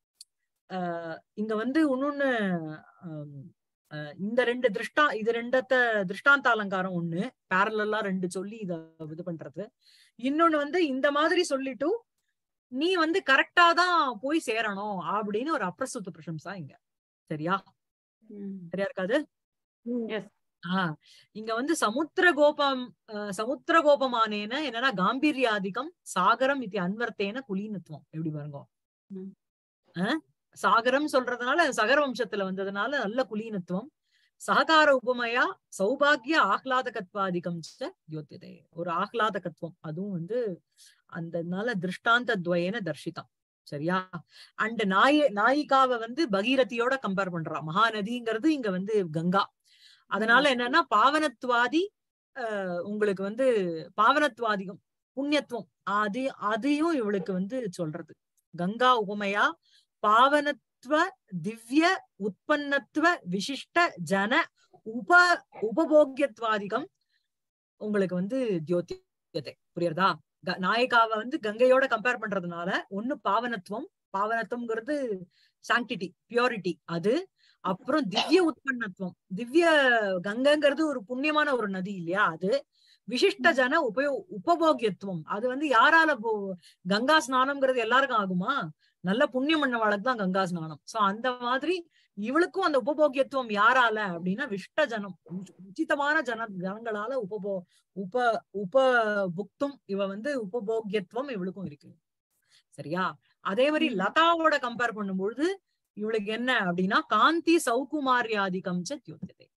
ஆஹ் இங்க வந்து இன்னொன்னு ஆம், ஆஹ் இந்த ரெண்டு திருஷ்டா இது ரெண்டத்த திருஷ்டாந்த அலங்காரம் ஒண்ணு பேரலா ரெண்டு சொல்லி இத இது பண்றது இன்னொன்னு வந்து இந்த மாதிரி சொல்லிட்டு நீ வந்து கரெக்டா தான் போய் சேரணும் அப்படின்னு ஒரு அப்பிரசுத்த பிரசம்சா இங்க சரியா சரியா இருக்காது எஸ் ஆஹ் இங்க வந்து சமுத்திர கோபம் அஹ் சமுத்திர கோபமானேன என்னன்னா காம்பீரியாதிகம் சாகரம் இது அன்வர்த்தேன குலீனத்துவம் எப்படி பாருங்க ம். அஹ் சாகரம் சொல்றதுனால சகர வம்சத்துல வந்ததுனால நல்ல குலீனத்துவம் சககார உபமையா சௌபாகிய ஆஹ்லாதகத்வாதிகம் யோத்தியதே ஒரு ஆஹ்லாதகத்துவம் அதுவும் வந்து அந்தனால திருஷ்டாந்த துவயன தர்ஷிதம் சரியா அண்ட் நாய நாயிகாவை வந்து பகீரதியோட கம்பேர் பண்றா மகாநதிங்கிறது இங்க வந்து கங்கா அதனால என்னன்னா பாவனத்வாதி அஹ் உங்களுக்கு வந்து பாவனத்வாதிகம் புண்ணியத்துவம் அது அதையும் இவளுக்கு வந்து சொல்றது கங்கா உபமையா பாவனத்துவ திவ்ய உற்பன்னத்துவ விசிஷ்ட ஜன உப உபபோக்கியத்வாதிகம் உங்களுக்கு வந்து தியோத்தியத்தை புரியுறதா க- நாயகாவை வந்து கங்கையோட கம்பேர் பண்றதுனால ஒண்ணு பாவனத்துவம் பாவனத்துவம்ங்கிறது சாங்டிட்டி பியூரிட்டி அது அப்புறம் திவ்ய உற்பன்னத்துவம் திவ்ய கங்கைங்கிறது ஒரு புண்ணியமான ஒரு நதி இல்லையா அது விசிஷ்ட ஜன உபயோ உபபோகியத்துவம் அது வந்து யாரால போ- கங்கா ஸ்நானம்ங்கிறது எல்லாருக்கும் ஆகுமா நல்ல புண்ணியம் பண்ணவாளுக்கு தான் கங்கா ஸ்நானம் சோ அந்த மாதிரி இவளுக்கும் அந்த உபபோகியத்துவம் யாரால அப்படின்னா விஷ்ட ஜனம் உச்- உச்சிதமான ஜன ஜனங்களால உபபோ உப உப புக்தும் இவ வந்து உபபோகியத்துவம் இவளுக்கும் இருக்கு சரியா அதே மாதிரி லதாவோட கம்பேர் பண்ணும்பொழுது இவளுக்கு என்ன அப்படின்னா காந்தி சௌகுமாரியாதிகம் ச தியோத்தியதை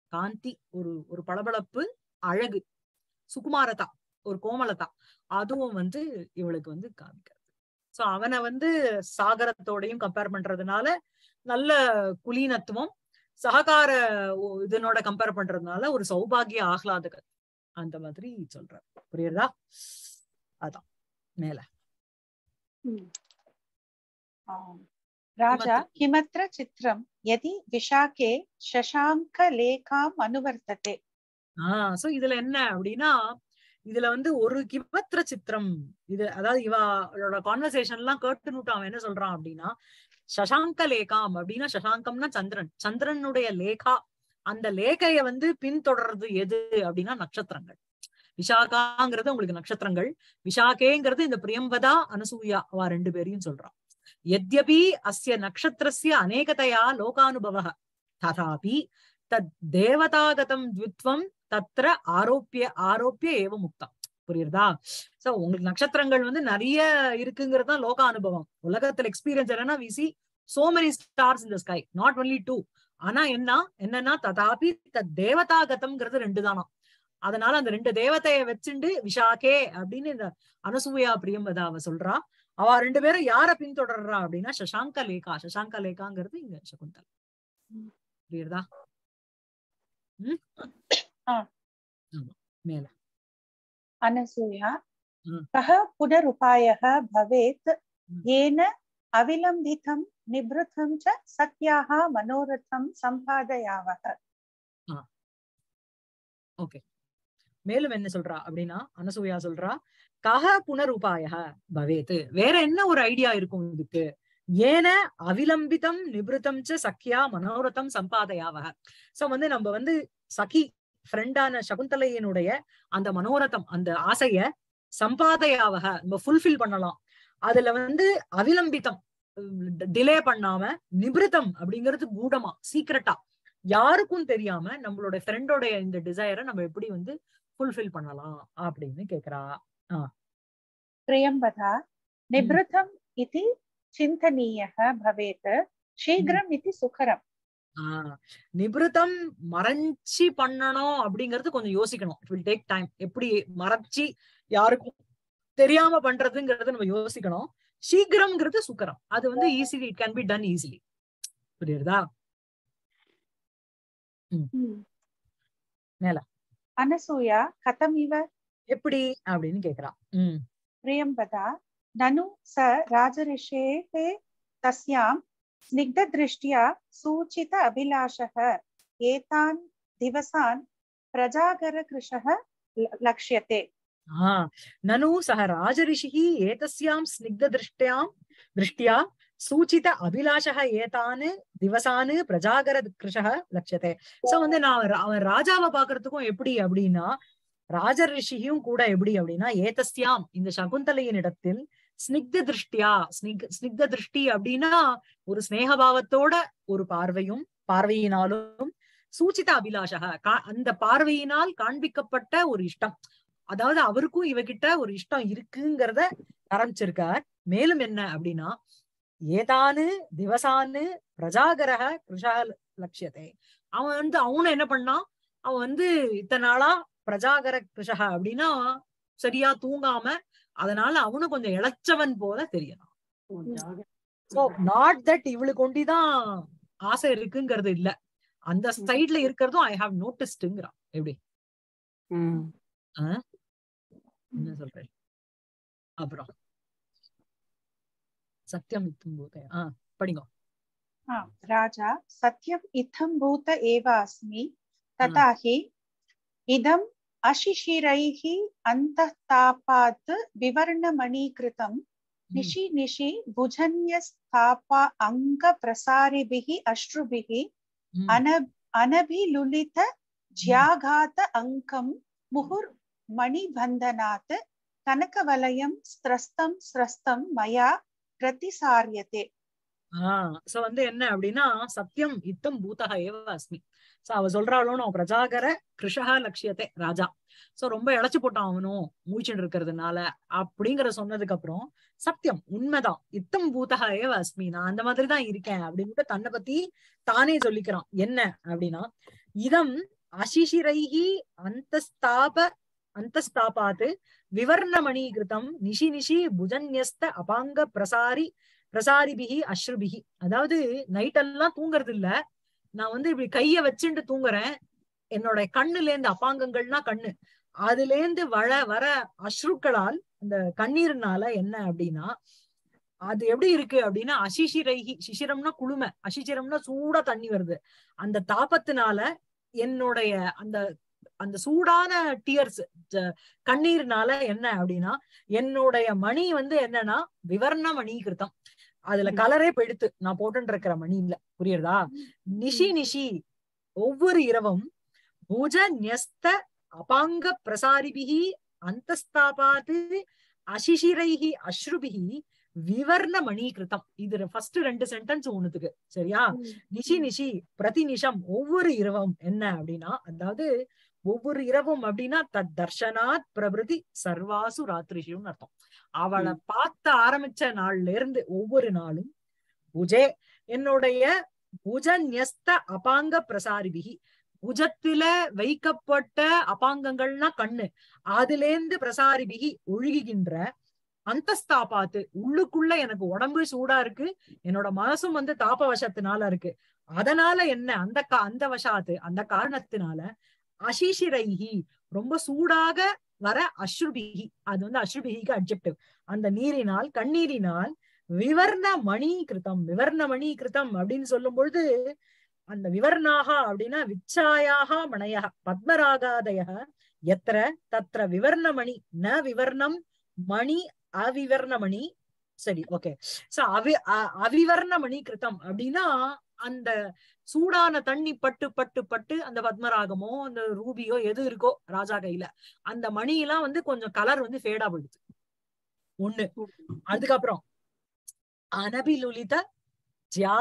காந்தி ஒரு ஒரு பளபளப்பு அழகு சுகுமாரதா ஒரு கோமலதா அதுவும் வந்து இவளுக்கு வந்து காமிக்கிறது சோ அவனை வந்து சாகரத்தோடையும் கம்பேர் பண்றதுனால நல்ல குலீனத்துவம் சககார ஒ- இதனோட கம்பேர் பண்றதுனால ஒரு சௌபாகிய ஆஹ்லாதகர் அந்த மாதிரி சொல்றார் புரியுறதா அதான் மேல आम्। राजा किमत्र- किमत्र चित्रं यदि विशाखे शशाङ्कलेखाम् अनुवर्तते ஆஹ் சோ இதுல என்ன அப்படின்னா இதுல வந்து ஒரு கிமத்திர சித்திரம் இது அதாவது இவளோட கான்வர்சேஷன் எல்லாம் கேட்டுனுட்டு அவன் என்ன சொல்றான் அப்படின்னா சசாங்க லேகாம் அப்படின்னா சசாங்கம்னா சந்திரன் சந்திரனுடைய லேகா அந்த லேகைய வந்து பின்தொடர்றது எது அப்படின்னா நட்சத்திரங்கள் விஷாகாங்கிறது உங்களுக்கு நட்சத்திரங்கள் விஷாகேங்கிறது இந்த பிரியம்பதா அனசூயா அவ ரெண்டு பேரையும் சொல்றான் எத்யபி அஸ்ய நக்ஷத்திரஸ்ய அநேகதையா லோகானுபவ ததாபி தத் தேவதாகதம் த்வித்வம் தத்ர ஆரோப்பிய ஆரோப்பிய ஏவ முக்தம் புரியுறதா சோ உங்களுக்கு நட்சத்திரங்கள் வந்து நிறைய இருக்குங்கிறது தான் லோக அனுபவம் உலகத்துல எக்ஸ்பீரியன்ஸ் என்னன்னா we see so many stars in the sky not only two ஆனா என்ன என்னன்னா ததாபி தத் தேவதாகதம்ங்கிறது ரெண்டு தானா அதனால அந்த ரெண்டு தேவதைய வச்சுண்டு விஷாகே அப்படின்னு இந்த அனசூயா பிரியம்பதாவ சொல்றா அவ ரெண்டு பேரும் யார பின்தொடர்றா அப்படின்னா சசாங்க லேகா சசாங்க லேகாங்கிறது இங்க சகுந்தல் புரியுறதா ம் ஆ. ஆமா மேல अनसूया ம். कः पुनरुपायः भवेत् ம். येन अविलम्बितं निभृतं च सत्याः मनोरथं सम्पादयावः ஓகே மேலும் என்ன சொல்றா அப்படின்னா அனசூயா சொல்றா கஹ புனருபாய பவேத் வேற என்ன ஒரு ஐடியா இருக்கும் இதுக்கு ஏன அவிலம்பிதம் நிபிருத்தம் ச சக்கியா மனோரதம் சம்பாதையாவக சோ வந்து நம்ம வந்து சகி ஃப்ரெண்டான சகுந்தலையினுடைய அந்த மனோரதம் அந்த ஆசைய சம்பாதையாவக நம்ம ஃபுல்ஃபில் பண்ணலாம் அதுல வந்து அவிலம்பிதம் டிலே பண்ணாம நிபிருத்தம் அப்படிங்கிறது கூடமா சீக்கிரட்டா யாருக்கும் தெரியாம நம்மளோட ஃப்ரெண்டோட இந்த டிசைரை நம்ம எப்படி வந்து ஃபுல்ஃபில் பண்ணலாம் அப்படின்னு கேக்குறா प्रियम्बदा निभृतम् इति चिन्तनीयः भवेत् शीघ्रम् इति सुकरम् ஆஹ் நிபிருத்தம் மறைச்சி பண்ணணும் அப்படிங்கறது கொஞ்சம் யோசிக்கணும் இட் வில் டேக் டைம் எப்படி மறைச்சி யாருக்கும் தெரியாம பண்றதுங்கிறது நம்ம யோசிக்கணும் சீக்கிரம்ங்கிறது சுக்கரம் அது வந்து easily it can be done easily புரியுறதா மேல. अनसूया कथमिव எப்படி அப்படின்னு கேக்குறா உம் प्रियम्बदा ननु स राजऋषेः तस्यां स्निग्धदृष्ट्या सूचित अभिलाषः एतान् दिवसान् प्रजागरकृशः ल- लक्ष्यते ஆஹ் நனு சக ராஜரிஷிः ஏதஸ்யாம் ஸ்னிக்த திருஷ்டியாம் திருஷ்டியா சூச்சித அபிலாஷக ஏதானு திவசானு பிரஜாகர கிருஷக லட்சத்தே சோ வந்து நான் அவன் அவன் ராஜாவை பாக்குறதுக்கும் எப்படி அப்படின்னா ராஜரிஷியும் கூட எப்படி அப்படின்னா ஏதஸ்யாம் இந்த சகுந்தலையின் இடத்தில் ஸ்னிக்த திருஷ்டியா ஸ்னிக் ஸ்னிக்த திருஷ்டி அப்படின்னா ஒரு ஸ்நேகபாவத்தோட ஒரு பார்வையும் பார்வையினாலும் சூச்சித அபிலாஷக கா- அந்த பார்வையினால் காண்பிக்கப்பட்ட ஒரு இஷ்டம் அதாவது அவருக்கும் இவகிட்ட ஒரு இஷ்டம் இருக்குங்கிறத ஆரம்பிச்சிருக்கார் மேலும் என்ன அப்படின்னா ஏதானு திவசானு பிரஜாகரக கிருஷா லட்சியத்தை அவன் வந்து அவனும் என்ன பண்ணான் அவன் வந்து இத்தனை நாளா பிரஜாகர கிருஷக அப்படின்னா சரியா தூங்காம அதனால அவனும் கொஞ்சம் இளைச்சவன் போல தெரியலாம் சோ நாட் தட் இவளுக்கு ஒண்டிதான் ஆசை இருக்குங்கிறது இல்ல அந்த சைட்ல இருக்கிறதும் ஐ ஹாவ் நோட்டிஸ்டுங்கிறான் எப்படி என்ன சொல்றேன் அப்புறம் சத்தியம் இத்தும் போதே ஆஹ் படிங்க हा, राजा सत्यम् इत्थं भूत एव अस्मि तथा हि इदम् अशिशिरैः अन्तःतापात् विवर्णमणीकृतं निशि निशि भुजन्यस्थापा अङ्गप्रसारिभिः अश्रुभिः ம். अन अनभिलुलित ज्याघात अङ्कं मुहुर्मणिबन्धनात् कनकवलयं स्त्रस्तं स्रस्तं मया प्रतिसार्यते ஆஹ் சோ வந்து என்ன அப்படின்னா சத்தியம் இத்தம் பூதக ஏவ அஸ்மி சோ அவ சொல்றாளோ பிரஜாகர கிருஷக லட்சியத்தை ராஜா சோ ரொம்ப இழைச்சு போட்டான் அவனும் மூச்சுட்டு இருக்கிறதுனால அப்படிங்கிற சொன்னதுக்கு அப்புறம் சத்தியம் உண்மைதான் இத்தம் பூதக ஏவ அஸ்மி நான் அந்த மாதிரிதான் இருக்கேன் அப்படின்ட்டு தன்னை பத்தி தானே சொல்லிக்கிறான் என்ன அப்படின்னா இதம் அசிஷிரைஹி அந்தஸ்தாப அந்தஸ்தாபாத் விவர்ணமணி கிருதம் நிஷி நிஷி புஜன்யஸ்த அபாங்க பிரசாரி பிரசாரிபிகி அஸ்ருபிகி அதாவது நைட் எல்லாம் தூங்குறது இல்ல நான் வந்து இப்படி கைய வச்சுட்டு தூங்குறேன் என்னோட கண்ணுல இருந்து அப்பாங்கங்கள்னா கண்ணு அதுல இருந்து வர வர அஸ்ருக்களால் இந்த கண்ணீர்னால என்ன அப்படின்னா அது எப்படி இருக்கு அப்படின்னா அசிஷிரைகி சிசிரம்னா குளுமை அசிசிரம்னா சூடா தண்ணி வருது அந்த தாபத்தினால என்னுடைய அந்த அந்த சூடான டியர்ஸ் கண்ணீர்னால என்ன அப்படின்னா என்னுடைய மணி வந்து என்னன்னா விவர்ண மணி கிருத்தம் அதுல கலரே பெடுத்து நான் போட்டு இருக்கிற மணி இல்ல புரியுறதா நிஷி நிஷி ஒவ்வொரு இரவும் பூஜ நியஸ்த அபாங்க பிரசாரிபிகி அந்தஸ்தாபாத்து அசிஷிரைஹி அஸ்ருபிகி விவர்ண மணி கிருத்தம் இது ஃபர்ஸ்ட் ரெண்டு சென்டென்ஸ் ஒண்ணுத்துக்கு சரியா நிஷி நிஷி பிரதி நிஷம் ஒவ்வொரு இரவும் என்ன அப்படின்னா அதாவது ஒவ்வொரு இரவும் அப்படின்னா தத் தர்ஷனாத் பிரபிருதி சர்வாசு ராத்திரிஷியும் அர்த்தம் அவளை பார்த்த ஆரம்பிச்ச நாள்ல இருந்து ஒவ்வொரு நாளும் புஜே என்னுடைய புஜன்யஸ்த அபாங்க பிரசாரிபிகி புஜத்தில வைக்கப்பட்ட அபாங்கங்கள்னா கண்ணு அதுல இருந்து பிரசாரிபிகி ஒழுகுகின்ற அந்தஸ்தாபாத்து உள்ளுக்குள்ள எனக்கு உடம்பு சூடா இருக்கு என்னோட மனசும் வந்து தாப வசத்தினால இருக்கு அதனால என்ன அந்த கா அந்த வசாத்து அந்த காரணத்தினால அசிஷிரைஹி ரொம்ப சூடாக வர அஸ்ருபிகி அது வந்து அஸ்ருபிகிக்கு அப்ஜெக்டிவ் அந்த நீரினால் கண்ணீரினால் விவர்ண மணி கிருத்தம் விவர்ண மணி கிருத்தம் அப்படின்னு சொல்லும் பொழுது அந்த விவர்ணாக அப்படின்னா விச்சாயாக மணைய பத்மராகாதய எத்திர தத்ர விவர்ணமணி ந விவர்ணம் மணி அவிவர்ணமணி சரி ஓகே சோ அவி அ- அவிவர்ணமணி கிருத்தம் அப்படின்னா அந்த சூடான தண்ணி பட்டு பட்டு பட்டு அந்த பத்மராகமோ அந்த ரூபியோ எது இருக்கோ ராஜா கையில அந்த மணி எல்லாம் வந்து கொஞ்சம் கலர் வந்து ஃபேடா போயிடுது ஒண்ணு அதுக்கப்புறம் அனபிலுலித ஜா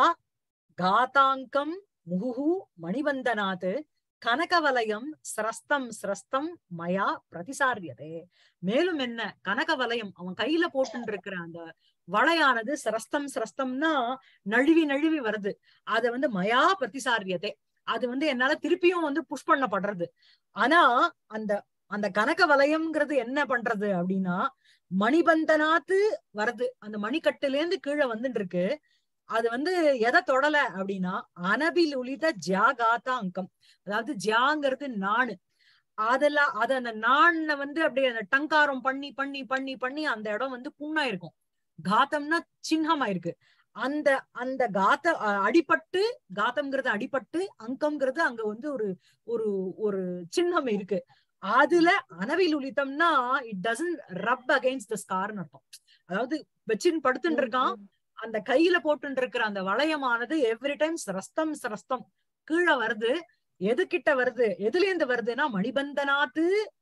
காதாங்கம் முகுஹு மணிபந்தனாத் கனகவலயம் சிரஸ்தம் சிரஸ்தம் மயா பிரதிசாரியதே மேலும் என்ன கனகவலயம் அவன் கையில போட்டு இருக்கிற அந்த வளையானது சிரஸ்தம் சிரஸ்தம்னா நழுவி நழுவி வருது அத வந்து மயா பிரதிசாரியதே அது வந்து என்னால திருப்பியும் வந்து புஷ் பண்ணப்படுறது ஆனா அந்த அந்த கனக வலயம்ங்கிறது என்ன பண்றது அப்படின்னா மணிபந்தனாத்து வருது அந்த மணிக்கட்டுல இருந்து கீழே வந்துட்டு இருக்கு அது வந்து எதை தொடல அப்படின்னா அனபில் உளித ஜியாகாத்தா அங்கம் அதாவது ஜியாங்கிறது நாணு அதெல்லாம் அத அந்த நாண்ல வந்து அப்படியே அந்த டங்காரம் பண்ணி பண்ணி பண்ணி பண்ணி அந்த இடம் வந்து புண்ணா இருக்கும் காத்தம்னா சின்னமா இருக்கு அந்த அந்த காத்த அ- அடிபட்டு காத்தம்ங்கிறது அடிபட்டு அங்கம்ங்கிறது அங்க வந்து ஒரு ஒரு ஒரு சின்னம் இருக்கு அதுல அனவில் உளித்தம்னா it doesn't rub against the ஸ்கார்னு அர்த்தம் அதாவது வச்சின் படுத்துட்டு இருக்கான் அந்த கையில போட்டு இருக்கிற அந்த வளையமானது எவ்ரி டைம் ரஸ்தம் ரஸ்தம் கீழே வருது எது கிட்ட வருது எதுல இருந்து வருதுன்னா மணிபந்தனாத்து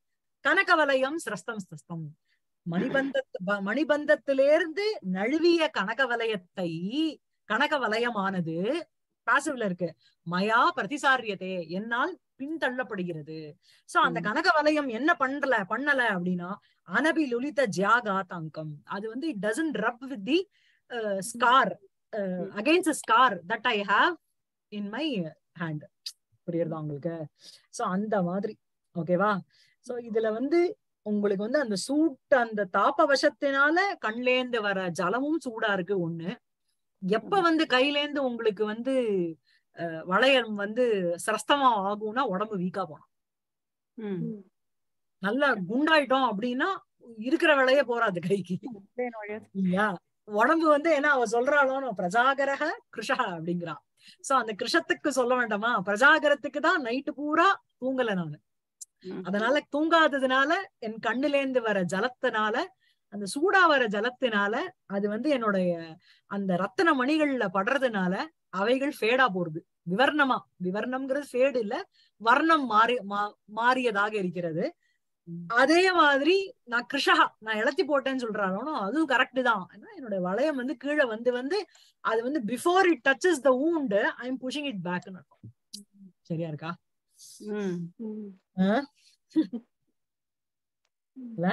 கனக வலயம் சிரஸ்தம் சிரஸ்தம் மணிபந்தத்து ப- மணிபந்தத்திலிருந்து நழுவிய கனக வலயத்தை கனக வலயமானது பாசிவ்ல இருக்கு மயா பிரதிசாரியதே என்னால் பின்தள்ளப்படுகிறது சோ அந்த ம். கனக வலயம் என்ன பண்ணல பண்ணல அப்படின்னா அனபி லுலித ஜியாகாத் அங்கம் அது வந்து it doesn't rub with the scar against scar that I have in my hand புரியுறதா உங்களுக்கு சோ அந்த மாதிரி ஓகேவா சோ இதுல வந்து உங்களுக்கு வந்து அந்த சூட் அந்த தாப வசத்தினால கண்லேந்து வர ஜலமும் சூடா இருக்கு ஒண்ணு எப்ப வந்து கையிலேந்து உங்களுக்கு வந்து அஹ், வளையம் வந்து சிரஸ்தமா ஆகும்னா உடம்பு வீக்கா போகும் ம். நல்லா குண்டாயிட்டோம் அப்படின்னா இருக்கிற விலையே போறாது கைக்கு இல்லையா உடம்பு வந்து என்ன அவ சொல்றாளோ பிரஜாகரக கிருஷா அப்படிங்கிறா சோ அந்த கிருஷத்துக்கு சொல்ல வேண்டாமா பிரஜாகரத்துக்கு தான் நைட்டு பூரா தூங்கல நானு ம். அதனால தூங்காததுனால என் கண்ணுல இருந்து வர ஜலத்தினால அந்த சூடா வர ஜலத்தினால அது வந்து என்னுடைய அந்த ரத்தன மணிகள்ல படுறதுனால அவைகள் ஃபேடா போறது விவர்ணமா விவர்ணம்ங்கிறது ஃபேடு இல்ல வர்ணம் மாறி மா- மாறியதாக இருக்கிறது அதே மாதிரி நான் கிருஷா நான் இழத்தி போட்டேன்னு சொல்றானோ அதுவும் கரெக்ட் தான் ஏன்னா என்னோட வளையம் வந்து கீழே வந்து வந்து அது வந்து before it touches the wound I am pushing it பேக்னு அர்த்தம் சரியா இருக்கா ம். ஆ? இல்ல?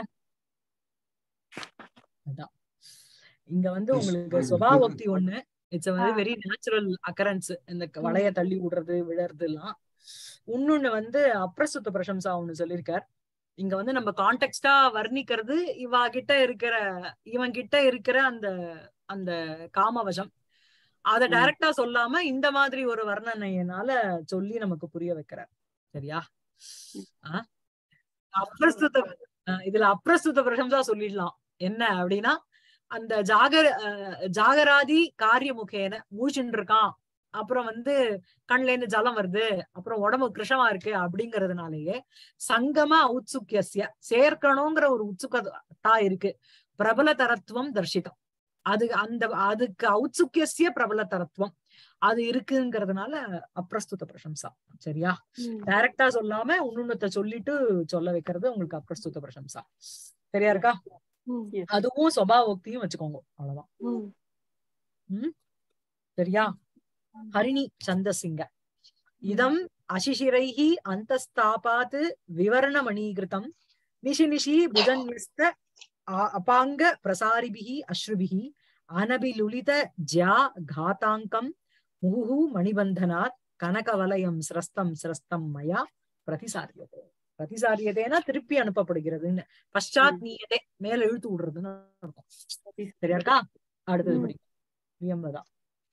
அதான் இங்க வந்து Yes, உங்களுக்கு I- சுபாவோக்தி ஒண்ணு இட்ஸ் வந்து ஆ. வெரி நேச்சுரல் அக்கரன்ஸ் இந்த க- வளைய தள்ளி விடுறது விழறது எல்லாம் இன்னொன்னு வந்து அப்ரசுத்த பிரசம்சா ஒண்ணு சொல்லியிருக்கார் இங்க வந்து நம்ம கான்டெக்ஸ்டா வர்ணிக்கிறது இவா கிட்ட இருக்கிற இவன் கிட்ட இருக்கிற அந்த அந்த காமவசம் அத ம். டைரக்டா சொல்லாம இந்த மாதிரி ஒரு வர்ணனையினால சொல்லி நமக்கு புரிய வைக்கிறார் சரியா ஆ? அப்ரஸ்துத அஹ் இதுல அப்ரஸ்துத பிரசம்சா சொல்லிடலாம் என்ன அப்படின்னா அந்த ஜாகர அஹ் ஜாகராதி காரியமுகேன மூழ்கின்னு இருக்கான் அப்புறம் வந்து கண்ல இருந்து ஜலம் வருது அப்புறம் உடம்பு கிருஷமா இருக்கு அப்படிங்கறதுனாலயே சங்கம ஔத்சுக்கியஸ்ய சேர்க்கணுங்கிற ஒரு உத்சுகத்தா இருக்கு பிரபல தரத்துவம் தர்ஷிதம் அது அந்த அதுக்கு ஔத்சுக்கியஸ்ய பிரபல தரத்துவம் அது இருக்குங்கிறதுனால அப்ரஸ்துத பிரசம்சா சரியா ம். டைரக்டா சொல்லாம உன்னுன்னத்தை சொல்லிட்டு சொல்ல வைக்கிறது உங்களுக்கு அப்ரஸ்துத பிரசம்சா சரியா இருக்கா ம். Yes. அதுவும் சுபாவோக்தியும் வச்சுக்கோங்க அவ்வளவுதான் ம். சரியா ஹரிணி சந்தசிங்க இதம் அசிஷிரைஹி அந்தஸ்தாபாத் விவரணமணீகிருதம் நிஷி நிஷி புஜன்யஸ்த ஆ- அபாங்க பிரசாரிபிஹி அஸ்ருபிஹி அனபிலுலித ஜ்யா காதாங்கம் முகுஹு மணிபந்தனாத் கனகவலயம் சிரஸ்தம் சிரஸ்தம் மயா பிரதிசாரியதே பிரதிசாரியதேனா திருப்பி அனுப்பப்படுகிறதுன்னு பஷாத் நீயதே மேல இழுத்து விடுறதுன்னு அர்த்தம் சரியா இருக்கா அடுத்தது ம். படி வியம்பதா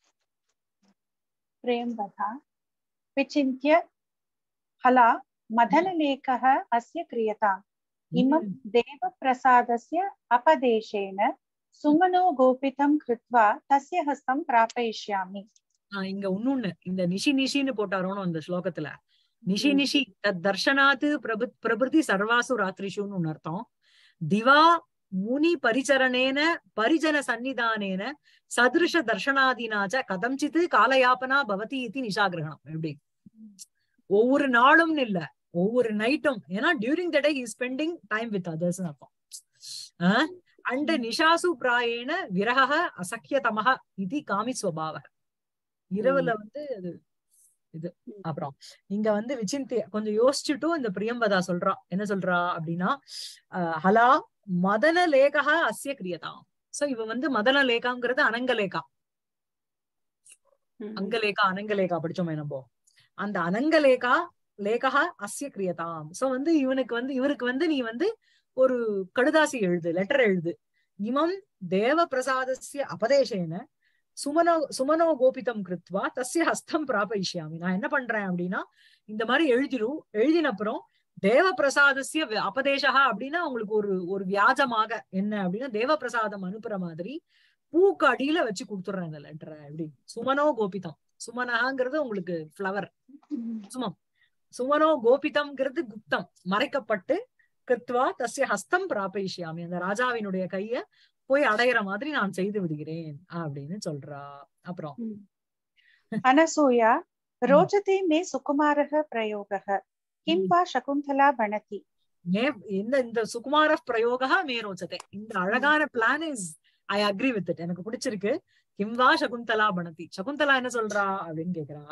प्रेमवधा विचिन्त्य हला मदनलेखः अस्य क्रियताम् इमं देवप्रसादस्य अपदेशेन सुमनो गोपितं कृत्वा तस्य हस्तं प्रापयिष्यामि ஆஹ் இங்க இன்னொன்னு இந்த நிஷி நிஷின்னு போட்டாரோன்னு அந்த ஸ்லோகத்துல நிஷி ம். நிஷி தத் தர்ஷனாத்து பிரபு பிரபிருதி சர்வாசு ராத்திரிஷுன்னு ஒண்ணு அர்த்தம் திவா முனி பரிச்சரணேன பரிஜன சன்னிதானேன சதிருஷ தர்ஷனாதினாச்ச கதம்சித்து காலயாபனா பவதி இது நிஷாகிரகணம் எப்படி ஒவ்வொரு நாளும் இல்ல ஒவ்வொரு நைட்டும் ஏன்னா during the day he spending time with others அர்த்தம் அண்ட் நிஷாசு பிராயேன விரக அசக்கியதமக இது காமி ஸ்வபாவ இரவுல வந்து அது இது அப்புறம் இங்க வந்து விசிந்திய கொஞ்சம் யோசிச்சுட்டும் இந்த பிரியம்பதா சொல்றா என்ன சொல்றா அப்படின்னா அஹ், ஹலா மதன லேகா அஸ்ய கிரியதாம் சோ இவ வந்து மதன லேகாங்கிறது அனங்கலேகா ம். அங்கலேகா அனங்கலேகா படிச்சோமே நம்ம அந்த அனங்கலேகா லேகா அஸ்ய கிரியதாம் சோ வந்து இவனுக்கு வந்து இவருக்கு வந்து நீ வந்து ஒரு கடுதாசி எழுது லெட்டர் எழுது இமம் தேவ பிரசாதஸ்ய அபதேசேன சுமனோ சுமனோ கோபிதம் கிருத்வா தஸ்ய ஹஸ்தம் பிராபயிஷ்யாமி நான் என்ன பண்றேன் அப்படின்னா இந்த மாதிரி எழுதிரும் எழுதின அப்புறம் தேவ பிரசாதஸ்ய வி- அபதேசா அப்படின்னா உங்களுக்கு ஒரு ஒரு வியாஜமாக என்ன அப்படின்னா தேவ பிரசாதம் அனுப்புற மாதிரி பூக்கு அடியில வச்சு கொடுத்துடுறேன் இந்த லெட்டரை எப்படி சுமனோ கோபிதம் சுமனகாங்கிறது உங்களுக்கு ஃப்ளவர் சுமம் சுமனோ கோபிதம்ங்கிறது குப்தம் மறைக்கப்பட்டு கிருத்வா தஸ்ய ஹஸ்தம் பிராபயிஷ்யாமி அந்த ராஜாவினுடைய கைய போய் அடையிற மாதிரி நான் செய்து விடுகிறேன் அப்படின்னு சொல்றா அப்புறம் अनसूया रोचते मे सुकुमारः प्रयोगः किं वा शकुन्तला भणति மே இந்த இந்த சுகுமார பிரயோகா மே ரோச்சதே இந்த அழகான plan is I agree with it எனக்கு பிடிச்சிருக்கு கிம்வா சகுந்தலா பணதி சகுந்தலா என்ன சொல்றா அப்படின்னு கேக்குறா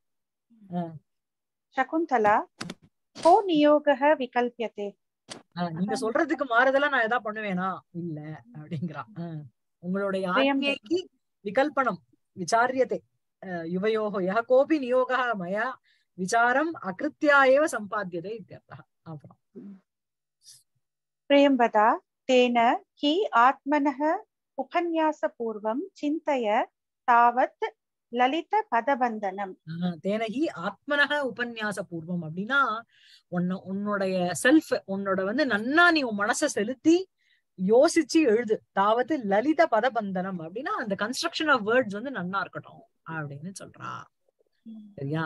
शकुन्तला को नियोगः विकल्प्यते ஆஹ் நீங்க சொல்றதுக்கு மாறுதலா நான் எதா பண்ணுவேனா இல்ல அப்படிங்கிறா ஆஹ் உங்களுடைய பிரியம் ஆத்மேக்கு விகல்பனம் விசாரியதே ஆஹ் யுவயோகோ யः கோபி நியோகः மயா விசாரம் அகிருத்யா ஏவ சம்பாத்தியதே இत्यर्थः அப்புறம் प्रियंवदा तेन हि आत्मनः उपन्यासपूर्वं चिन्तय तावत् ललितपदबन्धनम् ஆஹ் தேனகி ஆத்மனக உபன்யாச பூர்வம் அப்படின்னா உன்ன உன்னுடைய செல்ஃப் உன்னோட வந்து நன்னா நீ உன் மனச செலுத்தி யோசிச்சு எழுது தாவது லலித பதபந்தனம் அப்படின்னா அந்த கன்ஸ்ட்ரக்ஷன் ஆஃப் வேர்ட்ஸ் வந்து நன்னா இருக்கட்டும் அப்படின்னு சொல்றா சரியா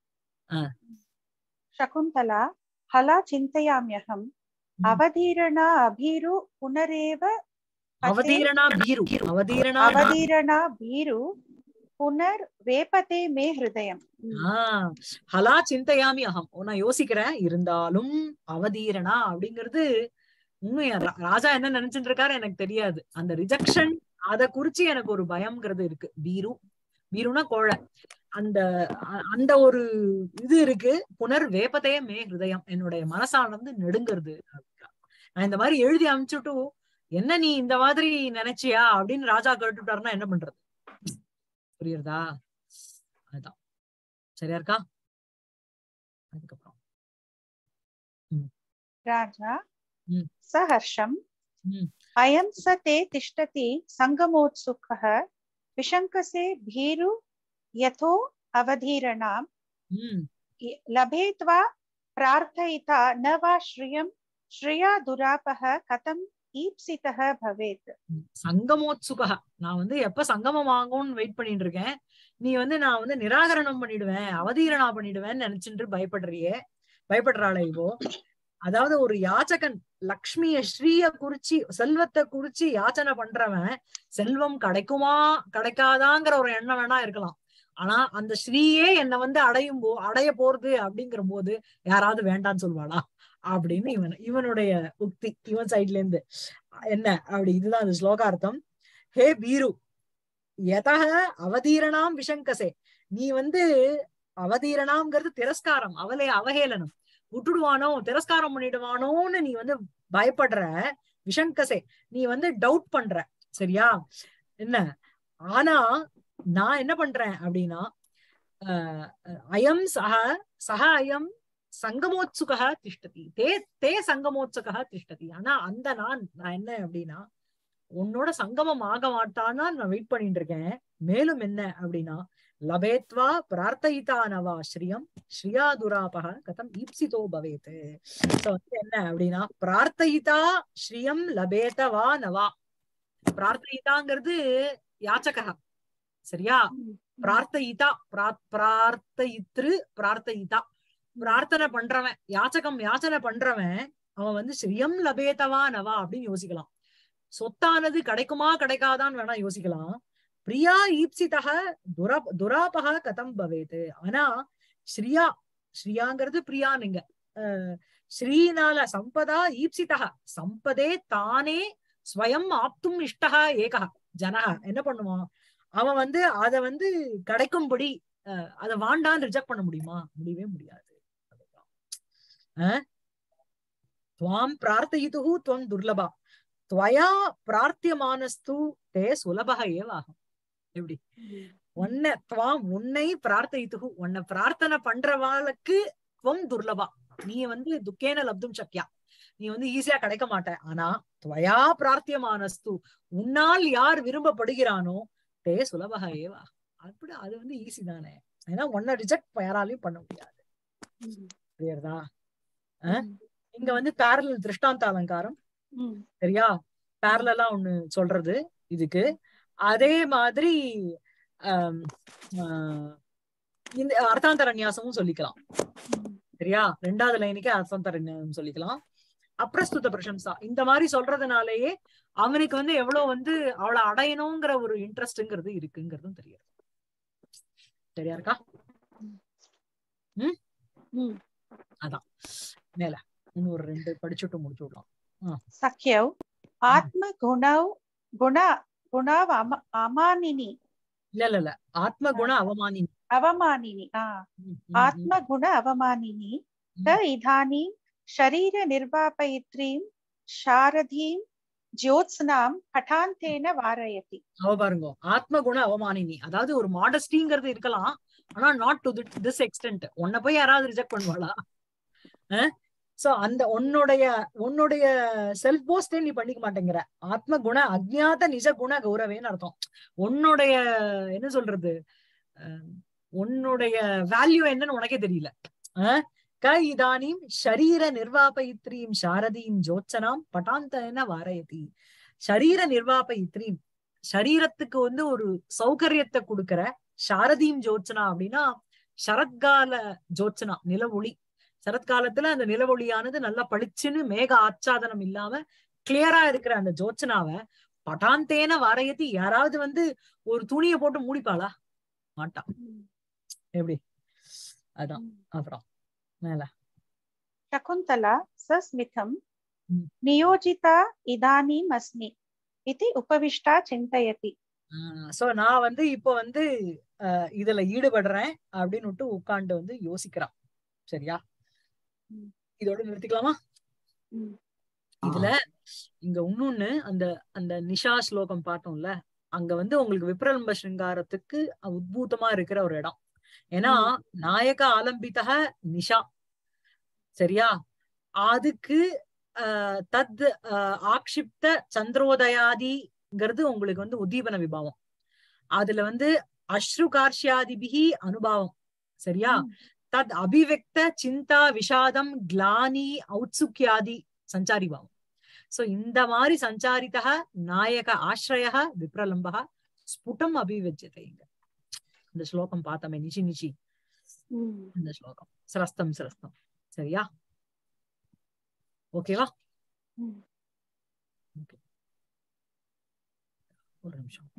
शकुन्तला हला चिन्तयाम्यहम् ம். अवधीरणा अभीरु पुनरेव पते- அவதீரணா பீரு அவதீரணா अवधीरणा भीरु पुनर्वेपते मे हृदयम् ஆஹ் ஹலா சிந்தையாமி அகம் நான் யோசிக்கிறேன் இருந்தாலும் அவதீரணா அப்படிங்கிறது உண்மையா ரா- ராஜா என்ன நினைச்சிட்டு இருக்காரு எனக்கு தெரியாது அந்த ரிஜெக்ஷன் அத குறிச்சு எனக்கு ஒரு பயம்ங்கிறது இருக்கு பீரு பீருனா கோழை அந்த அ- அந்த ஒரு இது இருக்கு புனர் வேப்பதே மே ஹிருதயம் என்னுடைய மனசானது நெடுங்கிறது அப்படிங்கிறா. நான் இந்த மாதிரி எழுதி அனுப்பிச்சுட்டு என்ன நீ இந்த மாதிரி நினைச்சியா அப்படின்னு ராஜா கேட்டுட்டாருன்னா என்ன பண்றது புரியுறதா அதுதான் சரியா இருக்கா அதுக்கப்புறம் राजा हम्म। सहर्षम् हम्म। अयं स ते तिष्ठति सङ्गमोत्सुकः विशङ्कसे भीरु यथो अवधीरणां உம் इ- लभेत्वा प्रार्थयिता न वा श्रियं श्रिया दुरापः कथम् ईप्सितः भवेत् சங்கமோத்சுகா நான் வந்து எப்ப சங்கமம் ஆகும்னு வெயிட் பண்ணிட்டு இருக்கேன் நீ வந்து நான் வந்து நிராகரணம் பண்ணிடுவேன் அவதீரணா பண்ணிடுவேன்னு நினைச்சுட்டு பயப்படுறியே பயப்படுறாளே இவோ அதாவது ஒரு யாச்சகன் லக்ஷ்மிய ஸ்ரீய குறிச்சு செல்வத்தை குறிச்சு யாச்சனை பண்றவன் செல்வம் கிடைக்குமா கிடைக்காதாங்கிற ஒரு எண்ணம் வேணா இருக்கலாம் ஆனா அந்த ஸ்ரீயே என்னை வந்து அடையும் போ அடைய போறது அப்படிங்கிற போது யாராவது வேண்டான்னு சொல்வாளா அப்படின்னு இவன் இவனுடைய உக்தி இவன் சைட்ல இருந்து என்ன அப்படி இதுதான் அந்த ஸ்லோகார்த்தம் ஹே பீரு எதக அவதீரணாம் விஷங்கசே நீ வந்து அவதீரணாம்ங்கிறது திரஸ்காரம் அவளே அவஹேளனம் விட்டுடுவானோ திரஸ்காரம் பண்ணிடுவானோன்னு நீ வந்து பயப்படுற விஷங்கசே நீ வந்து டவுட் பண்ற சரியா என்ன ஆனா நான் என்ன பண்றேன் அப்படின்னா ஆஹ் அயம் சக சக அயம் சங்கமோத்சுகா திஷ்டதி தே தே சங்கமோத்சுகா திஷ்டதி ஆனா அந்த நான் நான் என்ன அப்படின்னா உன்னோட சங்கமம் ஆக மாட்டான்னா நான் வெயிட் பண்ணிட்டு இருக்கேன் மேலும் என்ன அப்படின்னா லபேத்வா பிரார்த்தயிதா நவா ஸ்ரீயம் ஸ்ரீயா துராபக கதம் ஈப்சிதோ பவேத் சோ வந்து என்ன அப்படின்னா பிரார்த்தயிதா ஸ்ரீயம் லபேதவா நவா பிரார்த்தயிதாங்கிறது யாச்சகா சரியா பிரார்த்தயிதா பிரா- பிரார்த்தயித்ரு பிரார்த்தயிதா பிரார்த்தனை பண்றவன் யாச்சகம் யாச்சனை பண்றவன் அவன் வந்து ஸ்ரீயம் லபேதவா நவா அப்படின்னு யோசிக்கலாம் சொத்தானது கிடைக்குமா கிடைக்காதான்னு வேணா யோசிக்கலாம் பிரியா ஈப்சிதக துரா துராபக கதம் பவேத் ஆனா ஸ்ரீயா ஸ்ரீயாங்கிறது பிரியா நீங்க அஹ் ஸ்ரீனால சம்பதா ஈப்சிதக சம்பதே தானே ஸ்வயம் ஆப்தும் இஷ்டக ஏகா ஜனக என்ன பண்ணுவான் அவன் வந்து அத வந்து கிடைக்கும்படி அஹ் அத வாண்டான்னு ரிஜெக்ட் பண்ண முடியுமா முடியவே முடியாது அதுதான். அஹ் துவாம் பிரார்த்தயிதுஹு துவம் துர்லபா துவயா பிரார்த்தியமானஸ்து தே சுலபக ஏவாகும் எப்படி உன்னை துவாம் உன்னை பிரார்த்தயித்துகு உன்னை பிரார்த்தனை பண்றவாளுக்கு துவம் துர்லபா நீ வந்து துக்கேன லப்தும் சக்கியா நீ வந்து ஈஸியா கிடைக்க மாட்ட ஆனா துவயா பிரார்த்தியமானஸ்து உன்னால் யார் விரும்பப்படுகிறானோ தே சுலபக ஏவா அப்படி அது வந்து ஈஸி தானே ஏன்னா உன்னை ரிஜெக்ட் யாராலையும் பண்ண முடியாது புரியுறதா இங்க வந்து பேரல் திருஷ்டாந்த அலங்காரம் சரியா பேரலா ஒண்ணு சொல்றது இதுக்கு அதே மாதிரி ஆம், ஆஹ், இந்த அர்த்தாந்தர நியாசமும் சொல்லிக்கலாம் சரியா ரெண்டாவது லைனுக்கு அர்த்தாந்தர நியாசம் சொல்லிக்கலாம் அப்ரஸ்துத பிரசம்சா இந்த மாதிரி சொல்றதுனாலயே அவனுக்கு வந்து எவ்வளவு வந்து அவளை அடையணுங்கிற ஒரு இன்ட்ரெஸ்ட்ங்கிறது இருக்குங்கிறதும் தெரியும் சரியா இருக்கா ம் அதான் மேல இன்னும் ஒரு ரெண்டு படிச்சுட்டு முடிச்சு விடலாம் सख्यौ आत्मगुणौ गुण गुणाव अम- अमानिनि இல்ல இல்ல இல்ல ஆத்ம குண அவமானி अवमानिनि आ आत्मगुण अवमानिनि त इदानीं शरीरनिर्वापयित्रीं शारदीं ज्योत्स्नां पठान्तेन वारयति அவ பாருங்க ஆத்ம குண அவமானினி அதாவது ஒரு மாடஸ்டிங்கிறது இருக்கலாம் ஆனா நாட் டு திஸ் எக்ஸ்டென்ட் உன்னை போய் யாராவது ரிஜெக்ட் பண்ணுவாளா சோ அந்த உன்னுடைய உன்னுடைய செல்ஃப் போஸ்டே நீ பண்ணிக்க மாட்டேங்கிற ஆத்ம குண அஜ்ஞாத நிஜ குண கௌரவேன்னு அர்த்தம் உன்னுடைய என்ன சொல்றது அஹ், உன்னுடைய வேல்யூ என்னன்னு உனக்கே தெரியல அஹ், க இதானீம் ஷரீர நிர்வாபயித்ரீம் சாரதீம் ஜோத்சனாம் பட்டாந்தன வாரயதி ஷரீர நிர்வாபயித்ரீம் சரீரத்துக்கு வந்து ஒரு சௌகரியத்தை கொடுக்கிற சாரதீம் ஜோத்சனா அப்படின்னா சரத்கால ஜோத்சனா நிலவொளி சரத்காலத்துல அந்த நிலவொளியானது நல்லா பளிச்சுன்னு மேக ஆச்சாதனம் இல்லாம கிளியரா இருக்கிற அந்த ஜோத்சனாவை பட்டாந்தேன வரையத்தி யாராவது வந்து ஒரு துணியை போட்டு மூடிப்பாளா மாட்டான் எப்படி அதான் அப்புறம் மேல शकुन्तला सस्मितं हम्म। नियोजिता इदानीम् अस्मि इति उपविष्टा चिन्तयति சோ நான் வந்து இப்போ வந்து அஹ், இதுல ஈடுபடுறேன் அப்படின்னு விட்டு உட்கார்ந்து வந்து யோசிக்கிறான் சரியா ம். இதோட நிறுத்திக்கலாமா ம். இதுல இங்க இன்னொன்னு அந்த அந்த நிஷா ஸ்லோகம் பார்த்தோம்ல அங்க வந்து உங்களுக்கு விப்ரலம்ப சிருங்காரத்துக்கு உத்பூதமா இருக்கிற ஒரு இடம் ஏன்னா நாயக ஆலம்பிதக நிஷா சரியா அதுக்கு ஆஹ் தத் ஆஹ் ஆக்ஷிப்த சந்திரோதயாதிங்கிறது உங்களுக்கு வந்து உத்தீபன விபாவம் அதுல வந்து அஸ்ரு கார்ஷியாதிபிகி அனுபாவம் சரியா தத் அபிவெக்த சிந்தா விஷாதம் கிளானி ஔத்சுக்கியாதி சஞ்சாரி பாவம் சோ இந்த மாதிரி சஞ்சாரிதः நாயக ஆශ්‍රயः விப்ரலம்பः ஸ்புடம் அபிவஜ்யத்தை இங்க இந்த ஸ்லோகம் பார்த்தோமே நிச்சி நிச்சி ம். இந்த ஸ்லோகம் சிரஸ்தம் சிரஸ்தம் சரியா ஓகேவா ம். ஒரு நிமிஷம்